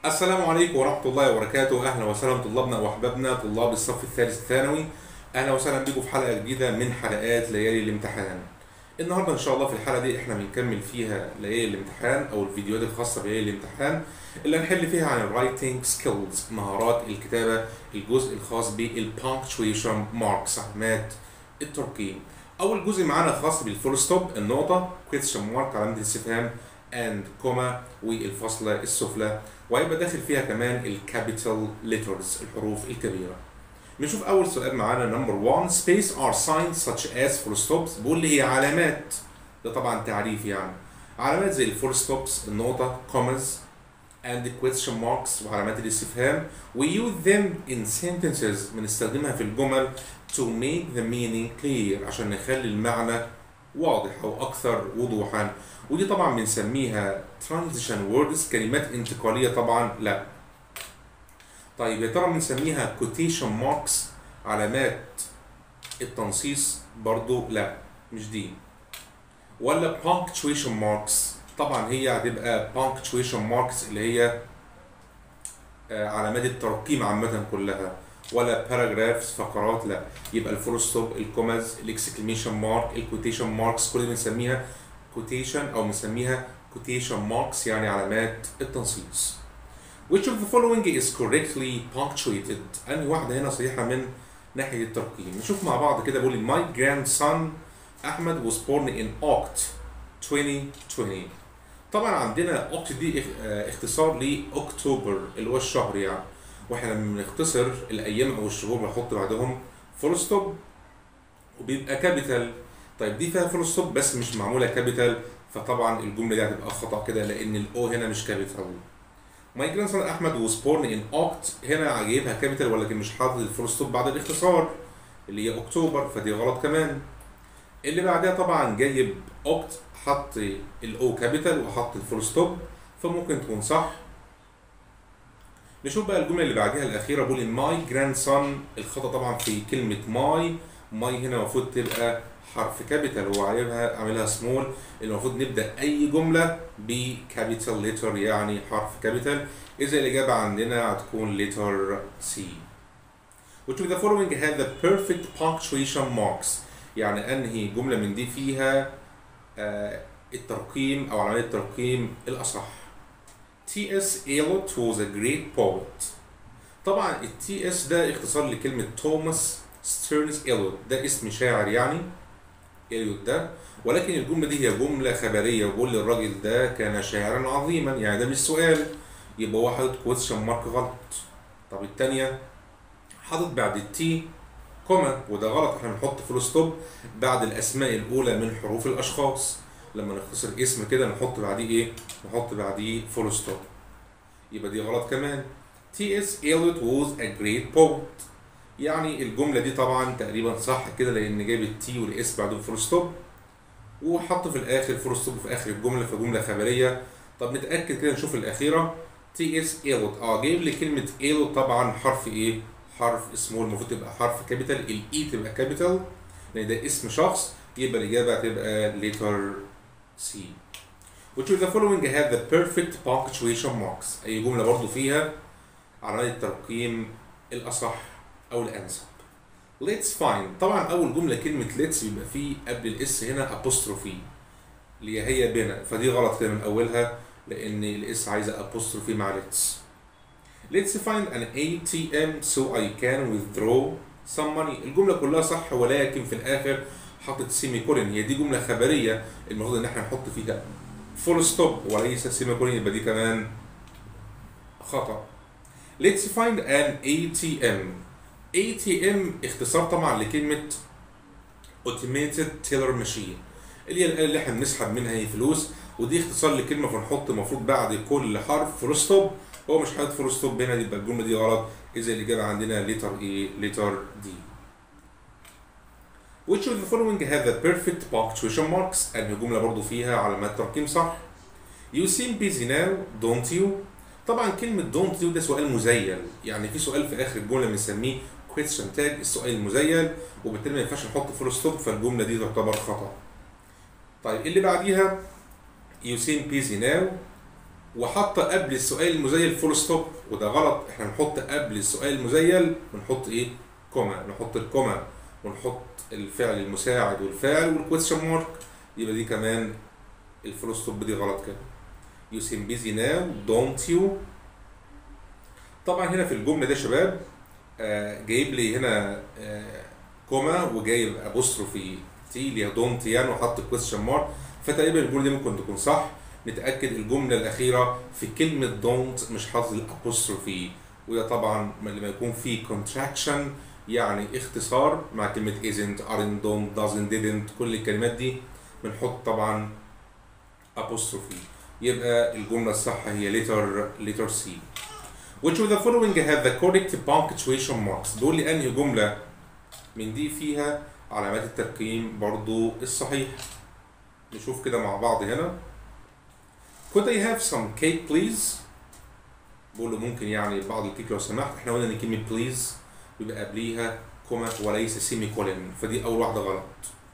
السلام عليكم ورحمة الله وبركاته أهلا وسهلا طلابنا وأحبابنا طلاب الصف الثالث الثانوي أهلا وسهلا بكم في حلقة جديدة من حلقات ليالي الامتحان النهاردة إن شاء الله في الحلقة دي إحنا بنكمل فيها ليالي الامتحان أو الفيديوهات الخاصة بليالي الامتحان اللي هنحل فيها عن الرايتنج سكيلز مهارات الكتابة الجزء الخاص بالبانكتويشن ماركس علامات الترقيم أول جزء معانا خاص بالفول ستوب النقطة كويستشن مارك علامة الاستفهام اند كوما والفاصلة السفلى وهيبقى داخل فيها كمان الكابيتال ليترز الحروف الكبيرة نشوف أول سؤال معانا نمبر 1 space are signs such as full stops بيقول لي هي علامات ده طبعا تعريف يعني علامات زي الفول ستوبس النقطة commas and question marks وعلامات الاستفهام we use them in sentences بنستخدمها في الجمل to make the meaning clear عشان نخلي المعنى واضح أو أكثر وضوحا ودي طبعا بنسميها transition words كلمات انتقالية طبعا لا طيب يا ترى بنسميها quotation marks علامات التنصيص برضو لا مش دي ولا punctuation marks طبعا هي هتبقى punctuation marks اللي هي آه، علامات الترقيم عامة كلها ولا paragraphs فقرات لا يبقى الفول ستوب الكوماز الاكسكليميشن مارك الكوتيشن ماركس كل دي بنسميها كوتيشن او بنسميها quotation marks يعني علامات التنصيص which of the following is correctly punctuated أنهي واحدة هنا صحيحة من ناحية الترقيم نشوف مع بعض كده بيقول لي my grandson أحمد was born in Oct 2020 طبعا عندنا اوكت دي اخ- آه، اختصار لاكتوبر اللي هو الشهر يعني واحنا لما بنختصر الايام او الشهور بنحط بعدهم فول ستوب وبيبقى كابيتال طيب دي فيها فول ستوب بس مش معموله كابيتال فطبعا الجمله دي هتبقى خطا كده لان الاو هنا مش كابيتال ماي جراندسون احمد was born in اوكت هنا جايبها كابيتال ولكن مش حاطط الفول ستوب بعد الاختصار اللي هي اكتوبر فدي غلط كمان اللي بعدها طبعا جايب اوكت حط الاو كابيتال وحط الفول ستوب فممكن تكون صح نشوف بقى الجمله اللي بعديها الاخيره بقول ماي جراند سون الخطا طبعا في كلمه ماي ماي هنا المفروض تبقى حرف كابيتال هو عاملها عاملها سمول المفروض نبدا اي جمله بكابيتال ليتر يعني حرف كابيتال اذا الاجابه عندنا هتكون ليتر سي which of the following have the perfect punctuation marks يعني انهي جمله من دي فيها آه الترقيم او علامات الترقيم الاصح T.S. Eliot was a great poet طبعا ال T.S. ده اختصار لكلمة توماس ستيرنز إيلوت ده اسم شاعر يعني إيلوت ده ولكن الجملة دي هي جملة خبرية وبقول للراجل ده كان شاعرا عظيما يعني ده مش سؤال يبقى هو حاطط كويستشن مارك غلط طب التانية حاطط بعد التي كوما وده غلط احنا بنحط فول ستوب بعد الأسماء الأولى من حروف الأشخاص لما نختصر اسم كده نحط بعديه ايه؟ نحط بعديه فول ستوب يبقى دي غلط كمان T.S. Eliot was a great poet يعني الجملة دي طبعا تقريبا صح كده لأن جايب التي والاس بعدهم فول ستوب وحط في الآخر فول ستوب في آخر الجملة فجملة خبرية طب نتأكد كده نشوف الأخيرة T.S. Eliot اه جايب لي كلمة Eliot طبعا حرف ايه؟ حرف سمول المفروض تبقى حرف كابيتال الاي تبقى كابيتال لأن ده اسم شخص يبقى الإجابة هتبقى letter C which of the following have the perfect punctuation marks أي جملة برضو فيها علامات الترقيم الأصح أو الأنسب let's find طبعا أول جملة كلمة let's بيبقى فيه قبل الاس هنا apostrophe اللي هي هي بنا فدي غلط كده من أولها لأن الاس عايزة apostrophe مع let's let's find an ATM so I can withdraw some money الجملة كلها صح ولكن في الآخر حطت سيمي كولن هي دي جملة خبرية المفروض إن احنا نحط فيها فول ستوب وليس سيمي كولن يبقى دي كمان خطأ Let's find an ATM ATM اختصار طبعا لكلمة Automated Teller Machine اللي هي الآلة اللي احنا بنسحب منها هي فلوس ودي اختصار لكلمة فنحط المفروض بعد كل حرف فول ستوب هو مش حاطط فول ستوب هنا يبقى الجملة دي غلط إذا الإجابة عندنا لتر إيه لتر دي Which of the following have the perfect punctuation marks؟ أنهي جملة برضو فيها علامات ترقيم صح؟ You seem busy now, don't you؟ طبعا كلمة don't you ده سؤال مزيل، يعني في سؤال في آخر الجملة بنسميه question tag السؤال المزيل وبالتالي ما ينفعش نحط فول ستوب فالجملة دي تعتبر خطأ. طيب اللي بعديها you seem busy now وحط قبل السؤال المزيل فول ستوب وده غلط احنا نحط قبل السؤال المزيل ونحط ايه كوما نحط الكوما ونحط الفعل المساعد والفاعل والكويستشن مارك يبقى دي كمان الفول ستوب دي غلط كده you seem busy now don't you طبعا هنا في الجمله دي يا شباب آه جايب لي هنا آه كوما وجايب ابوستروفي تي اللي هي دونت يعني وحط كويستشن مارك فتقريبا الجمله دي ممكن تكون صح نتاكد الجمله الاخيره في كلمه دونت مش حاطط الابوستروفي وده طبعا لما يكون في contraction يعني اختصار مع كلمه isn't aren't don't doesn't didn't كل الكلمات دي بنحط طبعا apostrophe يبقى الجمله الصح هي letter letter C which of the following have the correct punctuation marks بيقول لي انهي جمله من دي فيها علامات الترقيم برضو الصحيح نشوف كده مع بعض هنا could I have some cake please بقول له ممكن يعني بعض الكيك لو سمحت احنا قلنا ان كلمه please بيبقى قبليها كوما وليس سيمي كولن فدي اول واحده غلط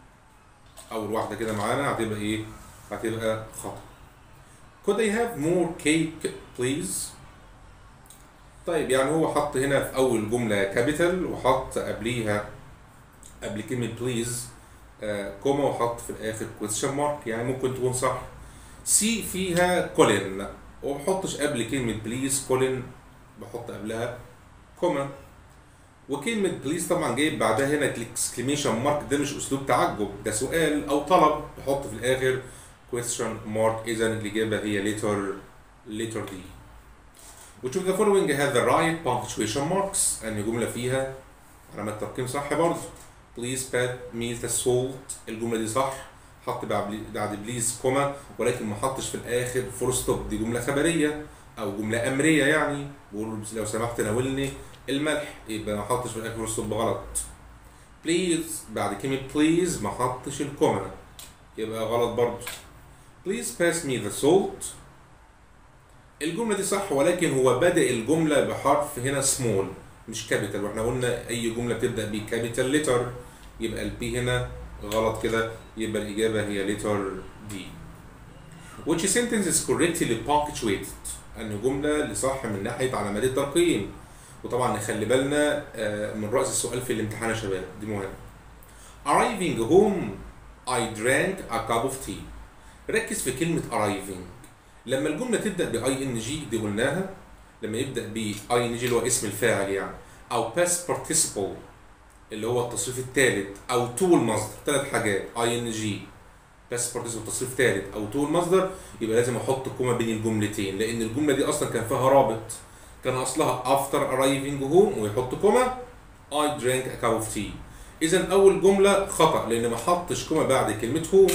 اول واحده كده معانا هتبقى ايه هتبقى خطا could I have more cake please طيب يعني هو حط هنا في اول جمله كابيتال وحط قبليها قبل كلمه بليز آه كوما وحط في الاخر كويستشن مارك يعني ممكن تكون صح سي فيها كولن وما بحطش قبل كلمه بليز كولن بحط قبلها كوما وكلمة بليز طبعا جايب بعدها هنا الاكسكليميشن مارك ده مش اسلوب تعجب ده سؤال او طلب بحط في الاخر question mark اذا الاجابة هي letter letter D which of the following have the right punctuation marks أن جملة فيها علامات ترقيم صح برضه please pat me the salt الجملة دي صح حط بعد بعد بليز كوما ولكن ما حطش في الاخر فول ستوب دي جملة خبرية او جملة امرية يعني بقول لو سمحت ناولني الملح يبقى ما حطش في الاخر فول ستوب غلط بليز بعد كلمة بليز ما حطش الكوما يبقى غلط برضه please pass me the salt الجملة دي صح ولكن هو بدأ الجملة بحرف هنا small مش كابيتال واحنا قلنا أي جملة بتبدأ بكابيتال ليتر يبقى البي هنا غلط كده يبقى الإجابة هي letter D which sentence is correctly punctuated أن جملة اللي صح من ناحية علامات الترقيم وطبعا نخلي بالنا من رأس السؤال في الامتحان يا شباب دي مهم arriving home I drank a cup of tea ركز في كلمة arriving لما الجملة تبدأ ب ing دي قلناها لما يبدأ ب ing اللي هو اسم الفاعل يعني أو past participle اللي هو التصريف الثالث أو to المصدر ثلاث حاجات ing past participle تصريف ثالث أو to المصدر يبقى لازم أحط كوما بين الجملتين لأن الجملة دي أصلا كان فيها رابط كان أصلها after arriving home ويحط كوما I drank a cup of tea إذا أول جملة خطأ لأن ما حطش كوما بعد كلمة home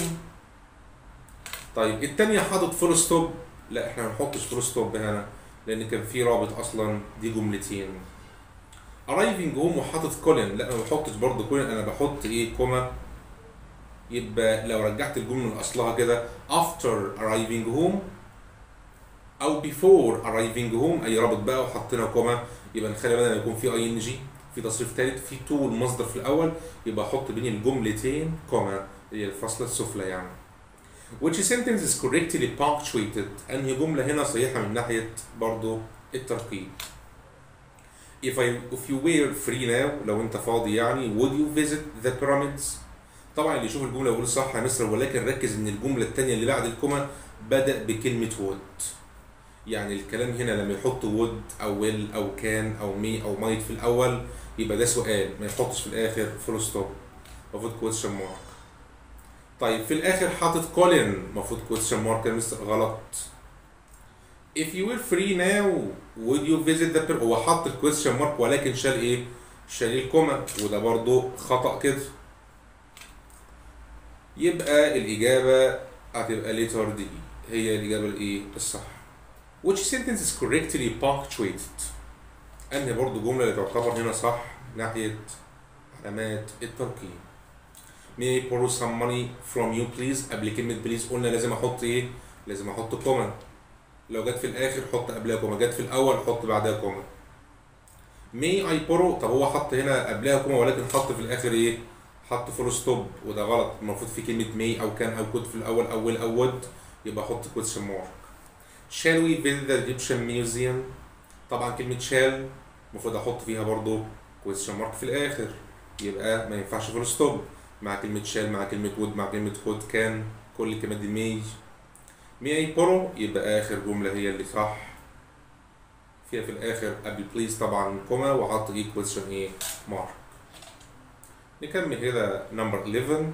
طيب التانية حاطط فول ستوب لا احنا ما نحطش فول ستوب هنا لان كان في رابط اصلا دي جملتين arriving home وحاطط كولن لا ما بحطش برضه كولن انا بحط ايه كوما يبقى لو رجعت الجمله لاصلها كده after arriving home او before arriving home اي رابط بقى وحطينا كوما يبقى نخلي بالنا يكون في اي ان جي في تصريف ثالث في تو المصدر في الاول يبقى احط بين الجملتين كوما هي الفاصله السفلى يعني which sentence is correctly punctuated انهي جملة هنا صحيحة من ناحية برضو الترقيم if I if you were free now لو انت فاضي يعني would you visit the pyramids طبعا اللي يشوف الجملة يقول صح يا مستر ولكن ركز ان الجملة الثانية اللي بعد الكوما بدأ بكلمة would يعني الكلام هنا لما يحط would او will او كان او me او might في الاول يبقى ده سؤال ما يحطش في الاخر full stop المفروض question mark طيب في الاخر حاطط كولين المفروض كويستشن مارك مستر غلط if you were free now would you visit the هو حط الكويستشن مارك ولكن شال ايه شال الكوما وده برضو خطأ كده يبقى الإجابة هتبقى ليتر دي هي الإجابة الإيه الصح which sentence is correctly punctuated أنهي برضو جملة اللي تعتبر هنا صح ناحية علامات الترقيم may I borrow some money from you please قبل كلمة بليز قلنا لازم احط ايه؟ لازم احط كوما لو جت في الاخر حط قبلها كوما جت في الاول حط بعدها كوما may I borrow طب هو حط هنا قبلها كوما ولكن حط في الاخر ايه؟ حط فول ستوب وده غلط المفروض في كلمة may او كان او كنت في الاول اول او would يبقى احط question mark shall we visit the Egyptian museum طبعا كلمة shall المفروض احط فيها برضو question mark في الاخر يبقى ما ينفعش فول ستوب مع كلمة shall مع كلمة would مع كلمة could كان كل الكلمات دي may may I borrow يبقى اخر جملة هي اللي صح فيها في الاخر قبل please طبعا كوما وحط ايه question ايه mark نكمل كده number 11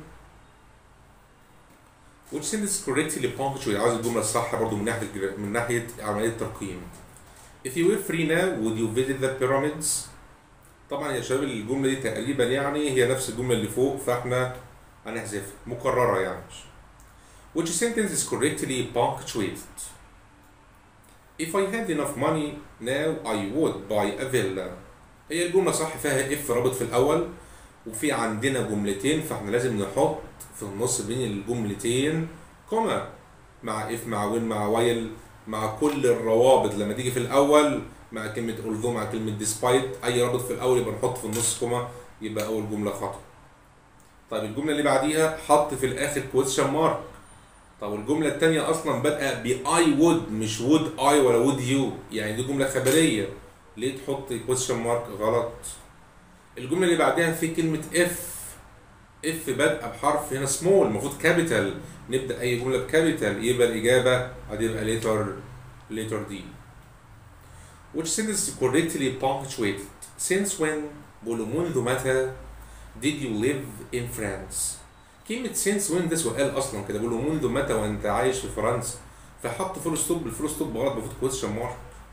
which sentence correctly punctuated عاوز الجملة الصح برضو من ناحية الجرا- من ناحية عملية الترقيم if you were free now would you visit the pyramids طبعا يا شباب الجملة دي تقريبا يعني هي نفس الجملة اللي فوق فاحنا هنحذفها مكررة يعني which sentence is correctly punctuated if I had enough money now I would buy a villa هي الجملة صح فيها اف رابط في الأول وفي عندنا جملتين فاحنا لازم نحط في النص بين الجملتين كوما مع اف مع وين مع وايل مع كل الروابط لما تيجي في الأول مع كلمة although مع كلمة despite أي رابط في الأول يبقى نحط في النص كوما يبقى أول جملة خطأ طيب الجملة اللي بعديها حط في الآخر question mark طب الجملة التانية أصلا بادئة ب I would مش would I ولا would you يعني دي جملة خبرية ليه تحط question mark غلط الجملة اللي بعدها في كلمة if if بادئة بحرف هنا small المفروض capital نبدأ أي جملة بكابيتال يبقى الإجابة هتبقى letter letter D which sentence is correctly punctuated since when بقول منذ متى did you live in France كلمة since when ده سؤال أصلا كده بقول منذ متى وأنت عايش في فرنسا فحط فول ستوب الفول ستوب غلط المفروض question mark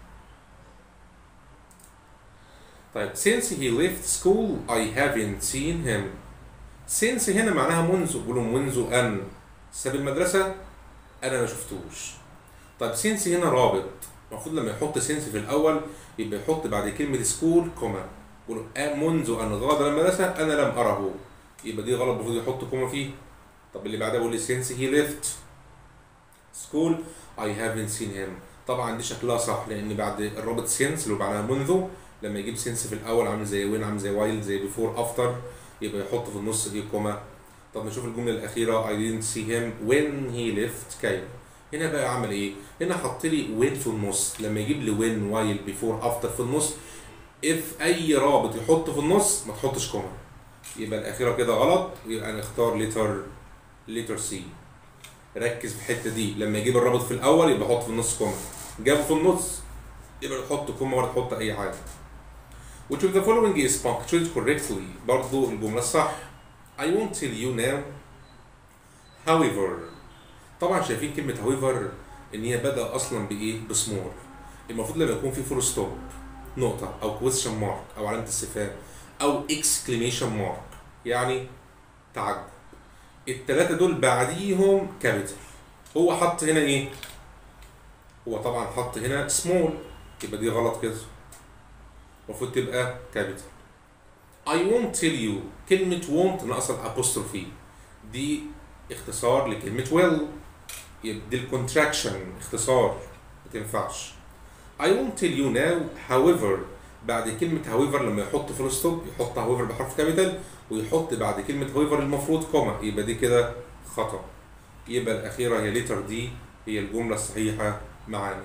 طيب since he left school I haven't seen him since هنا معناها منذ بيقولوا منذ أن ساب المدرسة أنا ما شفتوش طيب since هنا رابط المفروض لما يحط since في الأول يبقى يحط بعد كلمة school كوما يقولوا آه منذ أن غادر المدرسة أنا لم أره يبقى دي غلط المفروض يحط كوما فيه طب اللي بعدها بيقول لي since he left school I haven't seen him طبعا دي شكلها صح لأن بعد الرابط since اللي بعدها منذ لما يجيب سنس في الاول عامل زي وين عامل زي وايل زي بيفور افتر يبقى يحط في النص دي كوما طب نشوف الجمله الاخيره I didn't see him when he left كايرو هنا بقى عمل ايه هنا حط لي وين في النص لما يجيب لي وين وايل بيفور افتر في النص اف اي رابط يحط في النص ما تحطش كوما يبقى الاخيره كده غلط يبقى نختار ليتر ليتر سي ركز في الحته دي لما يجيب الرابط في الاول يبقى حط في النص كوما جابه في النص يبقى تحط كوما ولا تحط اي حاجه which of the following is punctuated correctly برضو الجملة الصح I won't tell you now however طبعا شايفين كلمة however ان هي بدأ اصلا بايه بسمول المفروض لما يكون في فول ستوب نقطة او question mark او علامة استفهام او exclamation mark يعني تعجب التلاتة دول بعديهم كابيتال هو حط هنا ايه هو طبعا حط هنا small يبقى دي غلط كده المفروض تبقى كابيتال I won't tell you كلمة won't ناقصة الابوستروفي دي اختصار لكلمة will يبقى دي الكونتراكشن اختصار ما تنفعش I won't tell you now however بعد كلمة however لما يحط فول ستوب يحط however بحرف كابيتال ويحط بعد كلمة however المفروض كوما يبقى دي كده خطأ يبقى الأخيرة هي ليتر دي هي الجملة الصحيحة معانا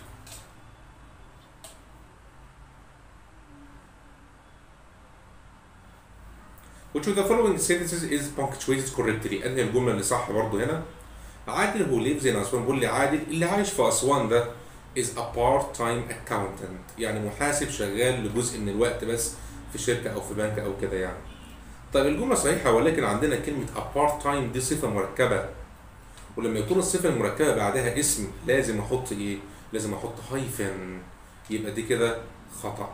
Which of the following sentences is punctuated correctly؟ أنهي الجملة اللي صح برضه هنا؟ عادل who lives in أسوان بيقول لي عادل اللي عايش في أسوان ده is a part-time accountant يعني محاسب شغال لجزء من الوقت بس في شركة أو في بنك أو كده يعني. طيب الجملة صحيحة ولكن عندنا كلمة a part-time دي صفة مركبة ولما يكون الصفة المركبة بعدها اسم لازم أحط إيه؟ لازم أحط هايفن يبقى دي كده خطأ.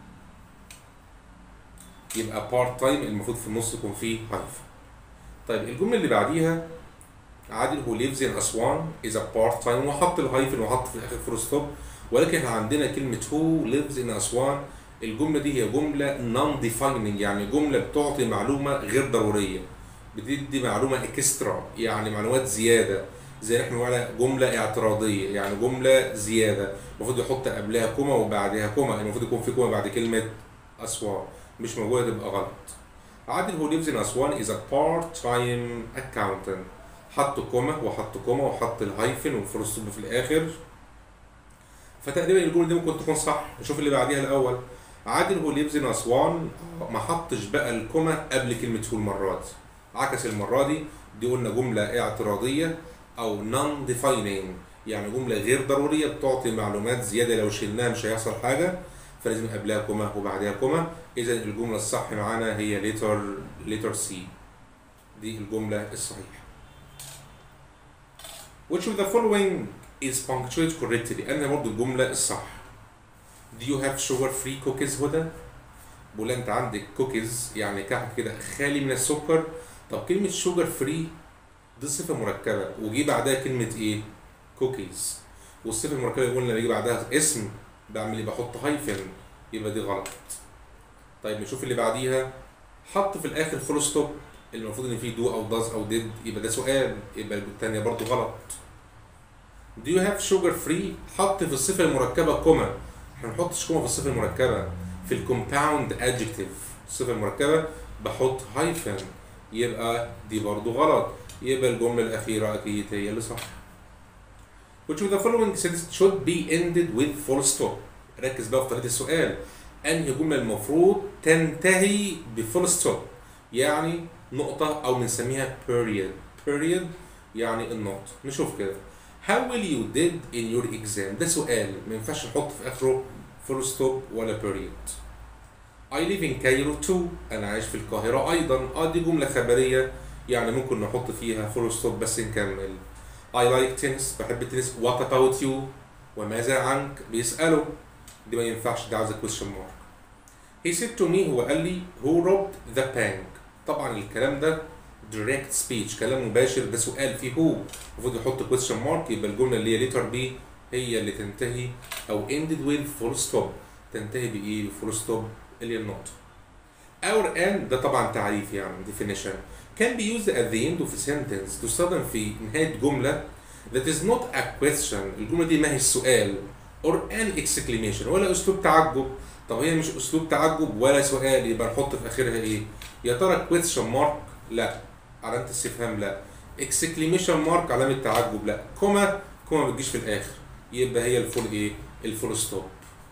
يبقى بارت تايم المفروض في النص يكون فيه هايفن. طيب الجمله اللي بعديها عادل هو lives in أسوان is a part time وحط الهايفن وحط في الاخر فول ستوب ولكن احنا عندنا كلمه هو lives in أسوان الجمله دي هي جمله non defining يعني جمله بتعطي معلومه غير ضروريه بتدي معلومه اكسترا يعني معلومات زياده زي احنا بنقول عليها جمله اعتراضيه يعني جمله زياده المفروض يحط قبلها كوما وبعدها كوما المفروض يكون في كوما بعد كلمه أسوان مش موجودة تبقى غلط. عادل who lives in أسوان is a part-time accountant. حط كوما وحط كوما وحط الهايفن والفول ستوب في الآخر فتقريبا الجمله دي ممكن تكون صح نشوف اللي بعديها الاول عادل هو ليفز ان اسوان ما حطش بقى الكوما قبل كلمه هو المره دي عكس المره دي دي قلنا جمله اعتراضيه او نون ديفايننج يعني جمله غير ضروريه بتعطي معلومات زياده لو شلناها مش هيحصل حاجه فلازم قبلها كوما وبعدها كوما اذا الجمله الصح معانا هي ليتر ليتر سي دي الجمله الصحيحه which of the following is punctuated correctly انا برضو الجمله الصح do you have sugar free cookies هدى بقول انت عندك كوكيز يعني كحك كده خالي من السكر طب كلمه شوجر فري دي صفه مركبه وجي بعدها كلمه ايه كوكيز والصفه المركبه قلنا لما يجي بعدها اسم بعمل ايه بحط هايفن يبقى دي غلط طيب نشوف اللي بعديها حط في الاخر فول ستوب اللي المفروض ان فيه دو او داز او ديد يبقى ده سؤال يبقى الثانيه برضو غلط Do you have sugar free حط في الصفه المركبه كوما احنا ما بنحطش كوما في الصفه المركبه في الكومباوند adjective الصفه المركبه بحط هايفن يبقى دي برضو غلط يبقى الجمله الاخيره اكيد هي اللي صح which of the following sentences should be ended with full stop ركز بقى في طريقه السؤال انهي جمله المفروض تنتهي بفول ستوب يعني نقطه او بنسميها period period يعني النقطه نشوف كده how will you did in your exam ده سؤال ما ينفعش نحط في اخره full stop ولا period I live in Cairo too انا عايش في القاهره ايضا اه دي جمله خبريه يعني ممكن نحط فيها full stop بس نكمل I like tennis بحب التنس what about you وماذا عنك بيسأله دي ما ينفعش ده عايز question mark he said to me هو قال لي who robbed the bank طبعا الكلام ده direct speech كلام مباشر ده سؤال فيه هو المفروض يحط question mark يبقى الجمله اللي هي letter B هي اللي تنتهي او ended with full stop تنتهي بايه full stop اللي هي النقطه our and ده طبعا تعريف يعني definition can be used at the end of a sentence تستخدم في نهاية جملة that is not a question الجملة دي ما هي السؤال or an exclamation ولا أسلوب تعجب طب هي مش أسلوب تعجب ولا سؤال يبقى نحط في آخرها إيه؟ يا ترى question mark؟ لا علامة استفهام لا exclamation mark علامة تعجب لا كوما كوما ما بتجيش في الآخر يبقى هي الفول إيه؟ الفول ستوب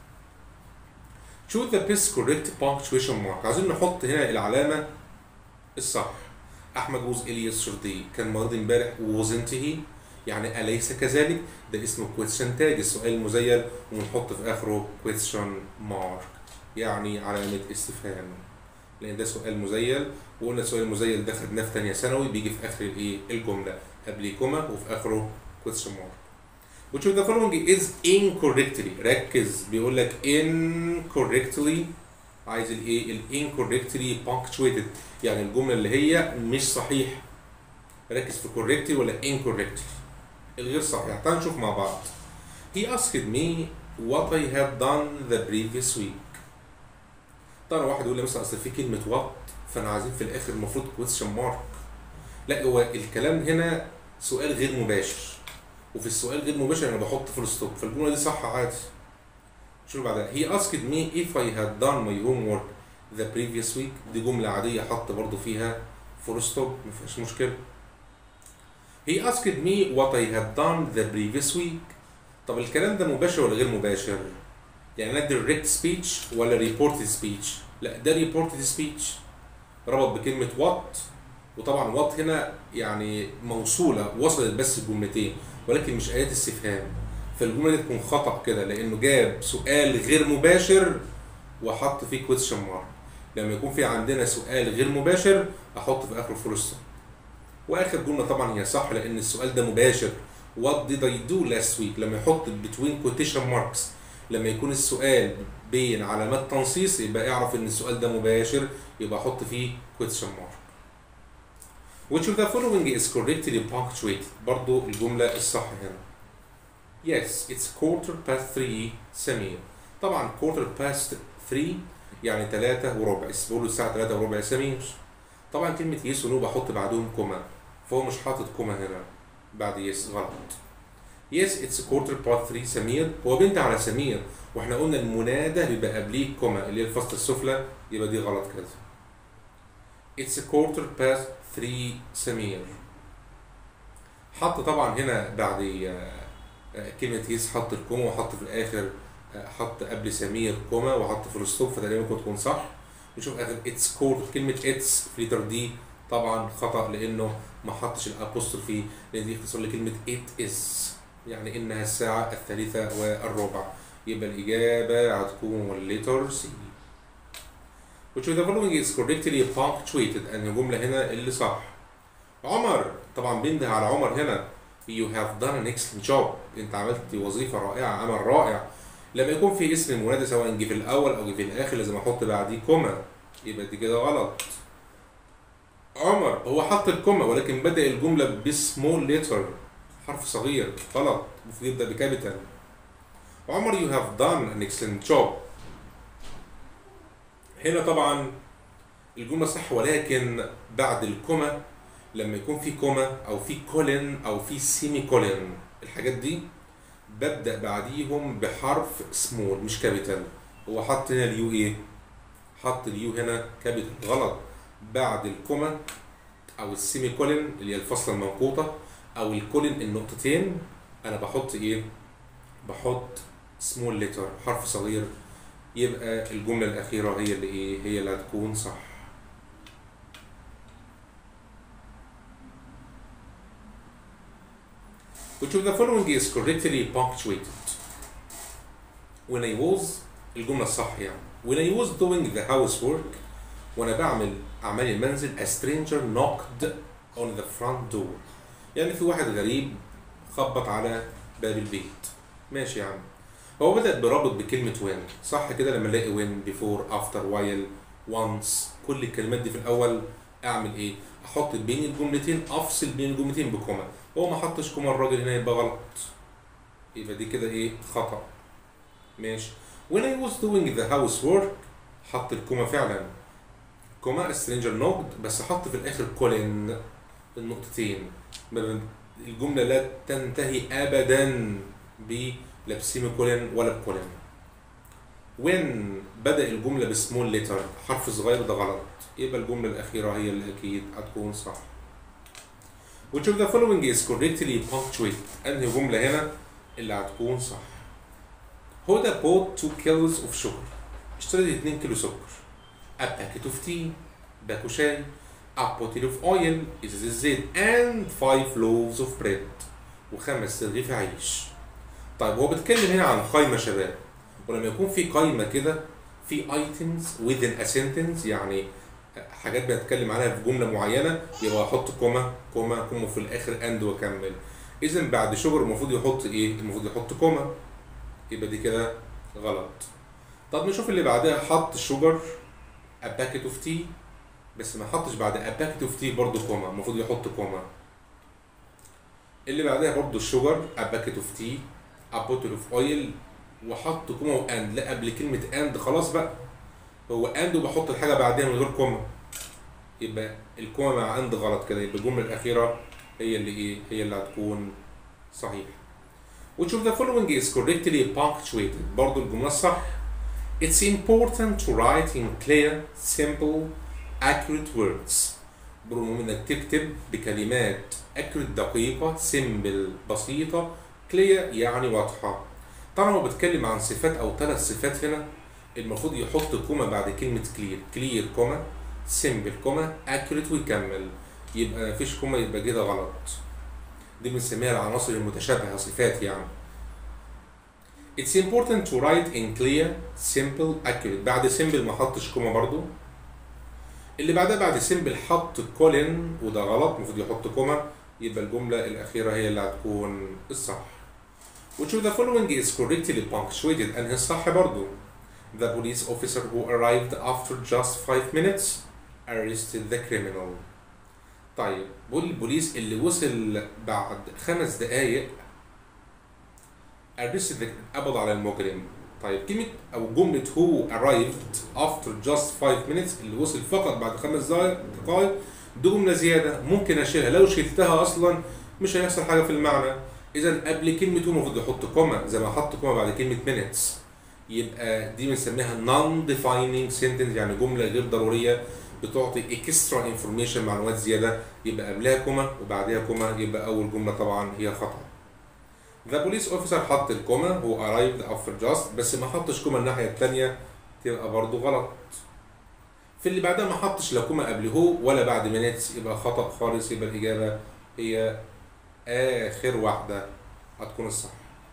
choose the best correct punctuation mark عايزين نحط هنا العلامة الصح احمد جوز الياس شرطي كان مريض امبارح wasn't he يعني اليس كذلك ده اسمه question tag السؤال المزيل ونحط في اخره question mark يعني علامه استفهام لان ده سؤال مزيل وقلنا السؤال المزيل ده خدناه في ثانيه ثانوي بيجي في اخر الايه الجمله قبل كوما وفي اخره question mark which of the following is incorrectly ركز بيقول لك incorrectly عايز الايه ال incorrectly punctuated يعني الجمله اللي هي مش صحيح ركز في correctly ولا incorrectly الغير صحيح تعال نشوف مع بعض he asked me what I had done the previous week طبعا واحد يقول لي مثلا اصل في كلمه what فانا عايزين في الاخر المفروض question mark لا هو الكلام هنا سؤال غير مباشر وفي السؤال غير مباشر انا بحط فول ستوب فالجمله دي صح عادي شوف بعدها he asked me if I had done my homework the previous week دي جملة عادية حط برضو فيها فول ستوب ما فيهاش مشكلة he asked me what I had done the previous week طب الكلام ده مباشر ولا غير مباشر؟ يعني انا direct speech ولا reported speech؟ لا ده reported speech ربط بكلمة what وطبعا what هنا يعني موصولة وصلت بس الجملتين ولكن مش آيات استفهام فالجمله دي تكون خطا كده لانه جاب سؤال غير مباشر وحط فيه كويستشن مارك لما يكون في عندنا سؤال غير مباشر احط في اخره فول ستوب واخر جمله طبعا هي صح لان السؤال ده مباشر what did I do last week لما يحط between quotation marks لما يكون السؤال بين علامات تنصيص يبقى اعرف ان السؤال ده مباشر يبقى احط فيه question mark which of the following is correctly punctuated برضو الجمله الصح هنا Yes, it's quarter past three سمير. طبعا quarter past three يعني تلاتة وربع، بقول له الساعة تلاتة وربع سمير. طبعا كلمة يس ونو بحط بعدهم كوما، فهو مش حاطط كوما هنا بعد يس غلط. Yes, it's quarter past three سمير، هو بنت على سمير، واحنا قلنا المنادى بيبقى قبليه كوما اللي هي الفصل السفلى يبقى دي غلط كده. It's quarter past three سمير. حط طبعا هنا بعد آه، كلمة هيز حط الكوما وحط في الآخر آه، حط قبل سمير كوما وحط في الستوب فتقريبا ممكن تكون صح نشوف آخر اتس كورد كلمة اتس في لتر دي طبعا خطأ لأنه ما حطش الأبوستروفي لأن دي اختصار لكلمة ات از يعني إنها الساعة الثالثة والربع يبقى الإجابة هتكون لتر سي which of the following is correctly punctuated أن الجملة هنا اللي صح عمر طبعا بنده على عمر هنا you have done an excellent job انت عملت وظيفة رائعة عمل رائع لما يكون في اسم منادى سواء جه في الاول او جه في الاخر لازم احط بعديه كوما يبقى دي كده غلط عمر هو حط الكوما ولكن بدأ الجملة بسمول ليتر حرف صغير غلط المفروض يبدأ بكابيتال عمر you have done an excellent job هنا طبعا الجملة صح ولكن بعد الكوما لما يكون في كوما او في كولن او في سيمي كولن الحاجات دي ببدأ بعديهم بحرف سمول مش كابيتال هو حط هنا اليو ايه حط اليو هنا كابيتال غلط بعد الكوما او السيمي كولن اللي هي الفصلة المنقوطة او الكولن النقطتين انا بحط ايه بحط سمول ليتر حرف صغير يبقى الجملة الأخيرة هي اللي إيه؟ هي اللي هتكون صح. Which of the following is correctly punctuated? When I was الجملة الصح يعني When I was doing the housework وأنا بعمل أعمال المنزل a stranger knocked on the front door يعني في واحد غريب خبط على باب البيت ماشي يا عم هو بدأ برابط بكلمة when صح كده لما الاقي when before after while once كل الكلمات دي في الأول أعمل إيه؟ أحط بين الجملتين أفصل بين الجملتين بكوما هو ما حطش كوما الراجل هنا يبقى غلط يبقى دي كده إيه؟ خطأ ماشي when I was doing the housework حط الكوما فعلا كوما stranger knocked بس حط في الآخر كولن النقطتين ما- الجملة لا تنتهي أبدا ب لا بسيمي كولن ولا بكولن when بدأ الجملة بسمول ليتر حرف صغير ده غلط يبقى الجملة الأخيرة هي اللي أكيد هتكون صح which of the following is correctly punctuated أنهي جملة هنا اللي هتكون صح هدى bought 2 kilos of sugar اشتريت 2 كيلو سكر a packet of tea باكو شاي a bottle of oil ازازة الزيت and 5 loaves of bread وخمس رغيف عيش طيب هو بيتكلم هنا عن قائمة شباب ولما يكون في قائمة كده في items within a sentence يعني حاجات بنتكلم عليها في جملة معينة يبقى احط كوما كوما كوما في الآخر and واكمل إذا بعد شجر المفروض يحط إيه؟ المفروض يحط كوما يبقى دي كده غلط طب نشوف اللي بعدها حط شجر a packet of tea بس ما حطش بعد a packet of tea برضه كوما المفروض يحط كوما اللي بعدها برضه الشجر a packet of tea a bottle of oil وحط كوما واند لا قبل كلمة اند خلاص بقى هو اند وبحط الحاجة بعدها من غير كوما يبقى الكوما مع اند غلط كده يبقى الجملة الأخيرة هي اللي ايه هي اللي هتكون صحيحة which of the following is correctly punctuated برضو الجملة الصح It's important to write in clear, simple, accurate words بالرغم انك تكتب بكلمات accurate دقيقة simple بسيطة clear يعني واضحة طبعا هو بيتكلم عن صفات او ثلاث صفات هنا المفروض يحط كوما بعد كلمة clear clear كوما simple كوما accurate ويكمل يبقى مفيش كوما يبقى كده غلط دي بنسميها العناصر المتشابهة صفات يعني It's important to write in clear, simple, accurate بعد simple ما حطش كوما برضو اللي بعدها بعد simple حط كولن وده غلط المفروض يحط كوما يبقى الجملة الأخيرة هي اللي هتكون الصح Which of the following is correctly punctuated أنهي الصح برضو The police officer who arrived after just five minutes arrested the criminal طيب بقول البوليس اللي وصل بعد خمس دقايق arrested the قبض على المجرم طيب كلمة أو جملة who arrived after just five minutes اللي وصل فقط بعد خمس دقايق دي جملة زيادة ممكن أشيلها لو شلتها أصلا مش هيحصل حاجة في المعنى إذا قبل كلمة هو المفروض يحط كوما زي ما حط كوما بعد كلمة minutes يبقى دي بنسميها non defining sentence يعني جملة غير ضرورية بتعطي extra information معلومات زيادة يبقى قبلها كوما وبعدها كوما يبقى أول جملة طبعا هي خطأ. ذا بوليس اوفيسر حط الكوما هو arrived after just بس ما حطش كوما الناحيه الثانيه تبقى برضه غلط في اللي بعدها ما حطش لا كوما قبل هو ولا بعد minutes يبقى خطأ خالص يبقى الإجابة هي آخر واحدة هتكون الصح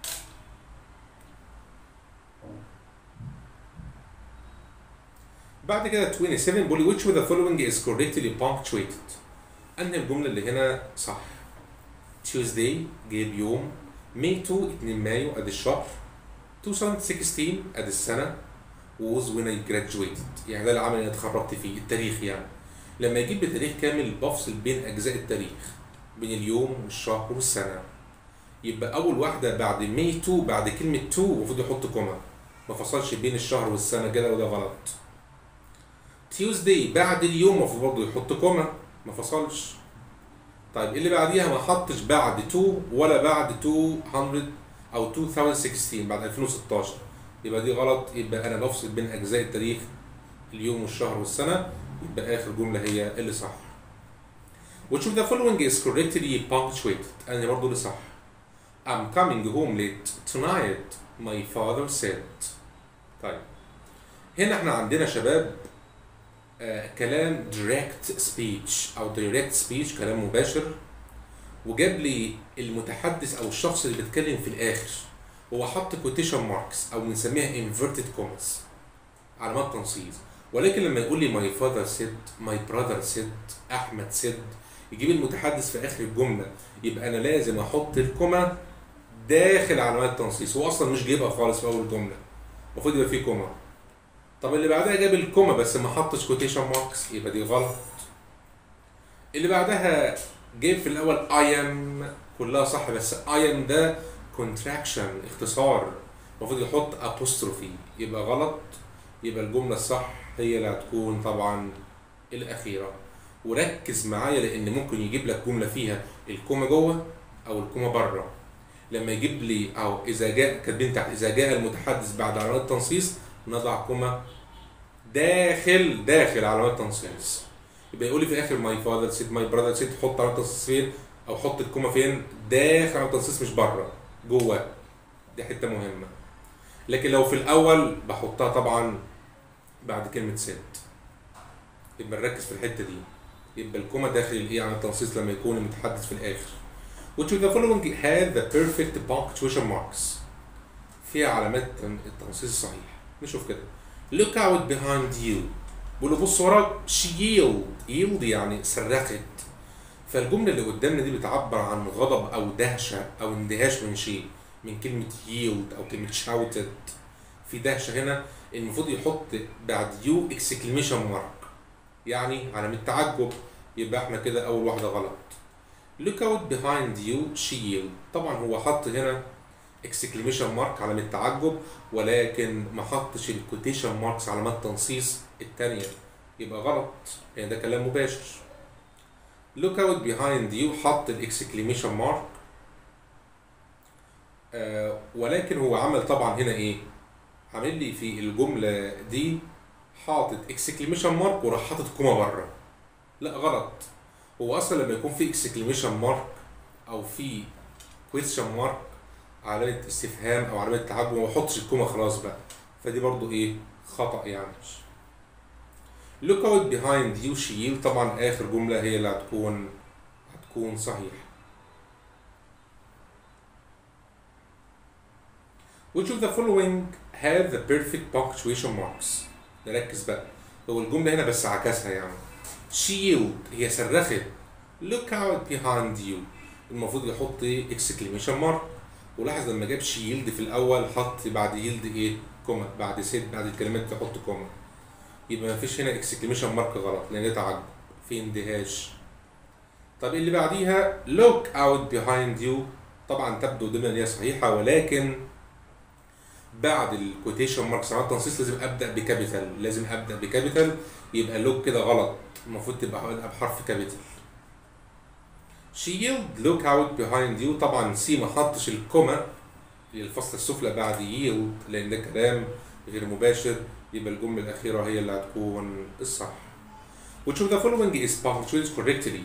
بعد كده 27 بيقول لي which of the following is correctly punctuated أنهي الجملة اللي هنا صح Tuesday جايب يوم May 2 2 مايو ادي الشهر 2016 ادي السنة was when I graduated يعني ده العام اللي انا اتخرجت فيه التاريخ يعني لما يجيب بتاريخ كامل بفصل بين اجزاء التاريخ بين اليوم والشهر والسنة يبقى اول واحدة بعد ماي 2 بعد كلمة 2 المفروض يحط كوما ما فصلش بين الشهر والسنة كده وده غلط تيوزداي بعد اليوم المفروض برضه يحط كوما ما فصلش طيب اللي بعديها ما حطش بعد 2 ولا بعد 200 او 2016 بعد 2016 يبقى دي غلط يبقى انا بفصل بين اجزاء التاريخ اليوم والشهر والسنه يبقى اخر جمله هي اللي صح which of the following is correctly punctuated انا برضو اللي صح I'm coming home late tonight my father said طيب هنا احنا عندنا شباب آه كلام direct speech او direct speech كلام مباشر وجاب لي المتحدث او الشخص اللي بيتكلم في الاخر هو حط كوتيشن ماركس او بنسميها انفيرتد كوماس علامات تنصيص ولكن لما يقول لي ماي فاذر سيد ماي براذر سيد احمد سيد يجيب المتحدث في اخر الجمله يبقى انا لازم احط الكوما داخل علامات التنصيص هو اصلا مش جايبها خالص في اول الجمله المفروض يبقى فيه كوما طب اللي بعدها جاب الكوما بس ما حطش كوتيشن ماركس يبقى دي غلط اللي بعدها جايب في الاول اي ام كلها صح بس اي ام ده كونتراكشن اختصار المفروض يحط apostrophe يبقى غلط يبقى الجملة الصح هي اللي هتكون طبعا الأخيرة وركز معايا لأن ممكن يجيب لك جملة فيها الكوما جوه أو الكوما بره لما يجيب لي أو إذا جاء كاتبين تحت إذا جاء المتحدث بعد علامات التنصيص نضع كوما داخل داخل علامات التنصيص يبقى يقول لي في الآخر ماي فاذر سيد ماي براذر سيد حط علامات التنصيص فين أو حط الكوما فين داخل علامات التنصيص مش بره جوه دي حته مهمه لكن لو في الاول بحطها طبعا بعد كلمه ست يبقى نركز في الحته دي يبقى الكوما داخل الايه على التنصيص لما يكون المتحدث في الاخر which of the following had the perfect punctuation marks فيها علامات التنصيص الصحيح نشوف كده look out behind you بقول له بص وراك she yelled yelled يعني صرخت فالجمله اللي قدامنا دي بتعبر عن غضب او دهشه او اندهاش من شيء من كلمه yield او كلمه shouted في دهشه هنا المفروض يحط بعد يو اكسكليميشن مارك يعني علامه تعجب يبقى احنا كده اول واحده غلط look out behind you she yelled طبعا هو حط هنا اكسكليميشن مارك علامه تعجب ولكن ما حطش الكوتيشن ماركس علامات تنصيص الثانيه يبقى غلط يعني ده كلام مباشر look out behind you حط الاكسكليميشن مارك آه ولكن هو عمل طبعا هنا ايه عامل لي في الجمله دي حاطط اكسكليميشن مارك وراح حاطط كوما بره لا غلط هو اصلا لما يكون في اكسكليميشن مارك او في كويستشن مارك علامه استفهام او علامه تعجب ما بحطش الكوما خلاص بقى فدي برضو ايه خطا يعني look out behind you she طبعا اخر جمله هي اللي هتكون هتكون صحيحه which of the following have the perfect punctuation marks نركز بقى هو الجمله هنا بس عكسها يعني she yelled هي صرخت look out behind you المفروض يحط exclamation mark ولاحظ لما جاب she yelled في الاول حط بعد yelled ايه كوما بعد said بعد الكلمات تحط كوما يبقى ما فيش هنا اكسكليميشن مارك غلط لان ده تعجب في اندهاش طب اللي بعديها look out behind you طبعا تبدو ضمن ان هي صحيحه ولكن بعد الكوتيشن ماركس على التنصيص لازم ابدا بكابيتال لازم ابدا بكابيتال يبقى لوك كده غلط المفروض تبقى بحرف كابيتال she yelled look out behind you طبعا سي ما حطش الكوما للفصل السفلى بعد yield لان ده كلام غير مباشر يبقى الجمله الاخيره هي اللي هتكون الصح which of the following is punctuated correctly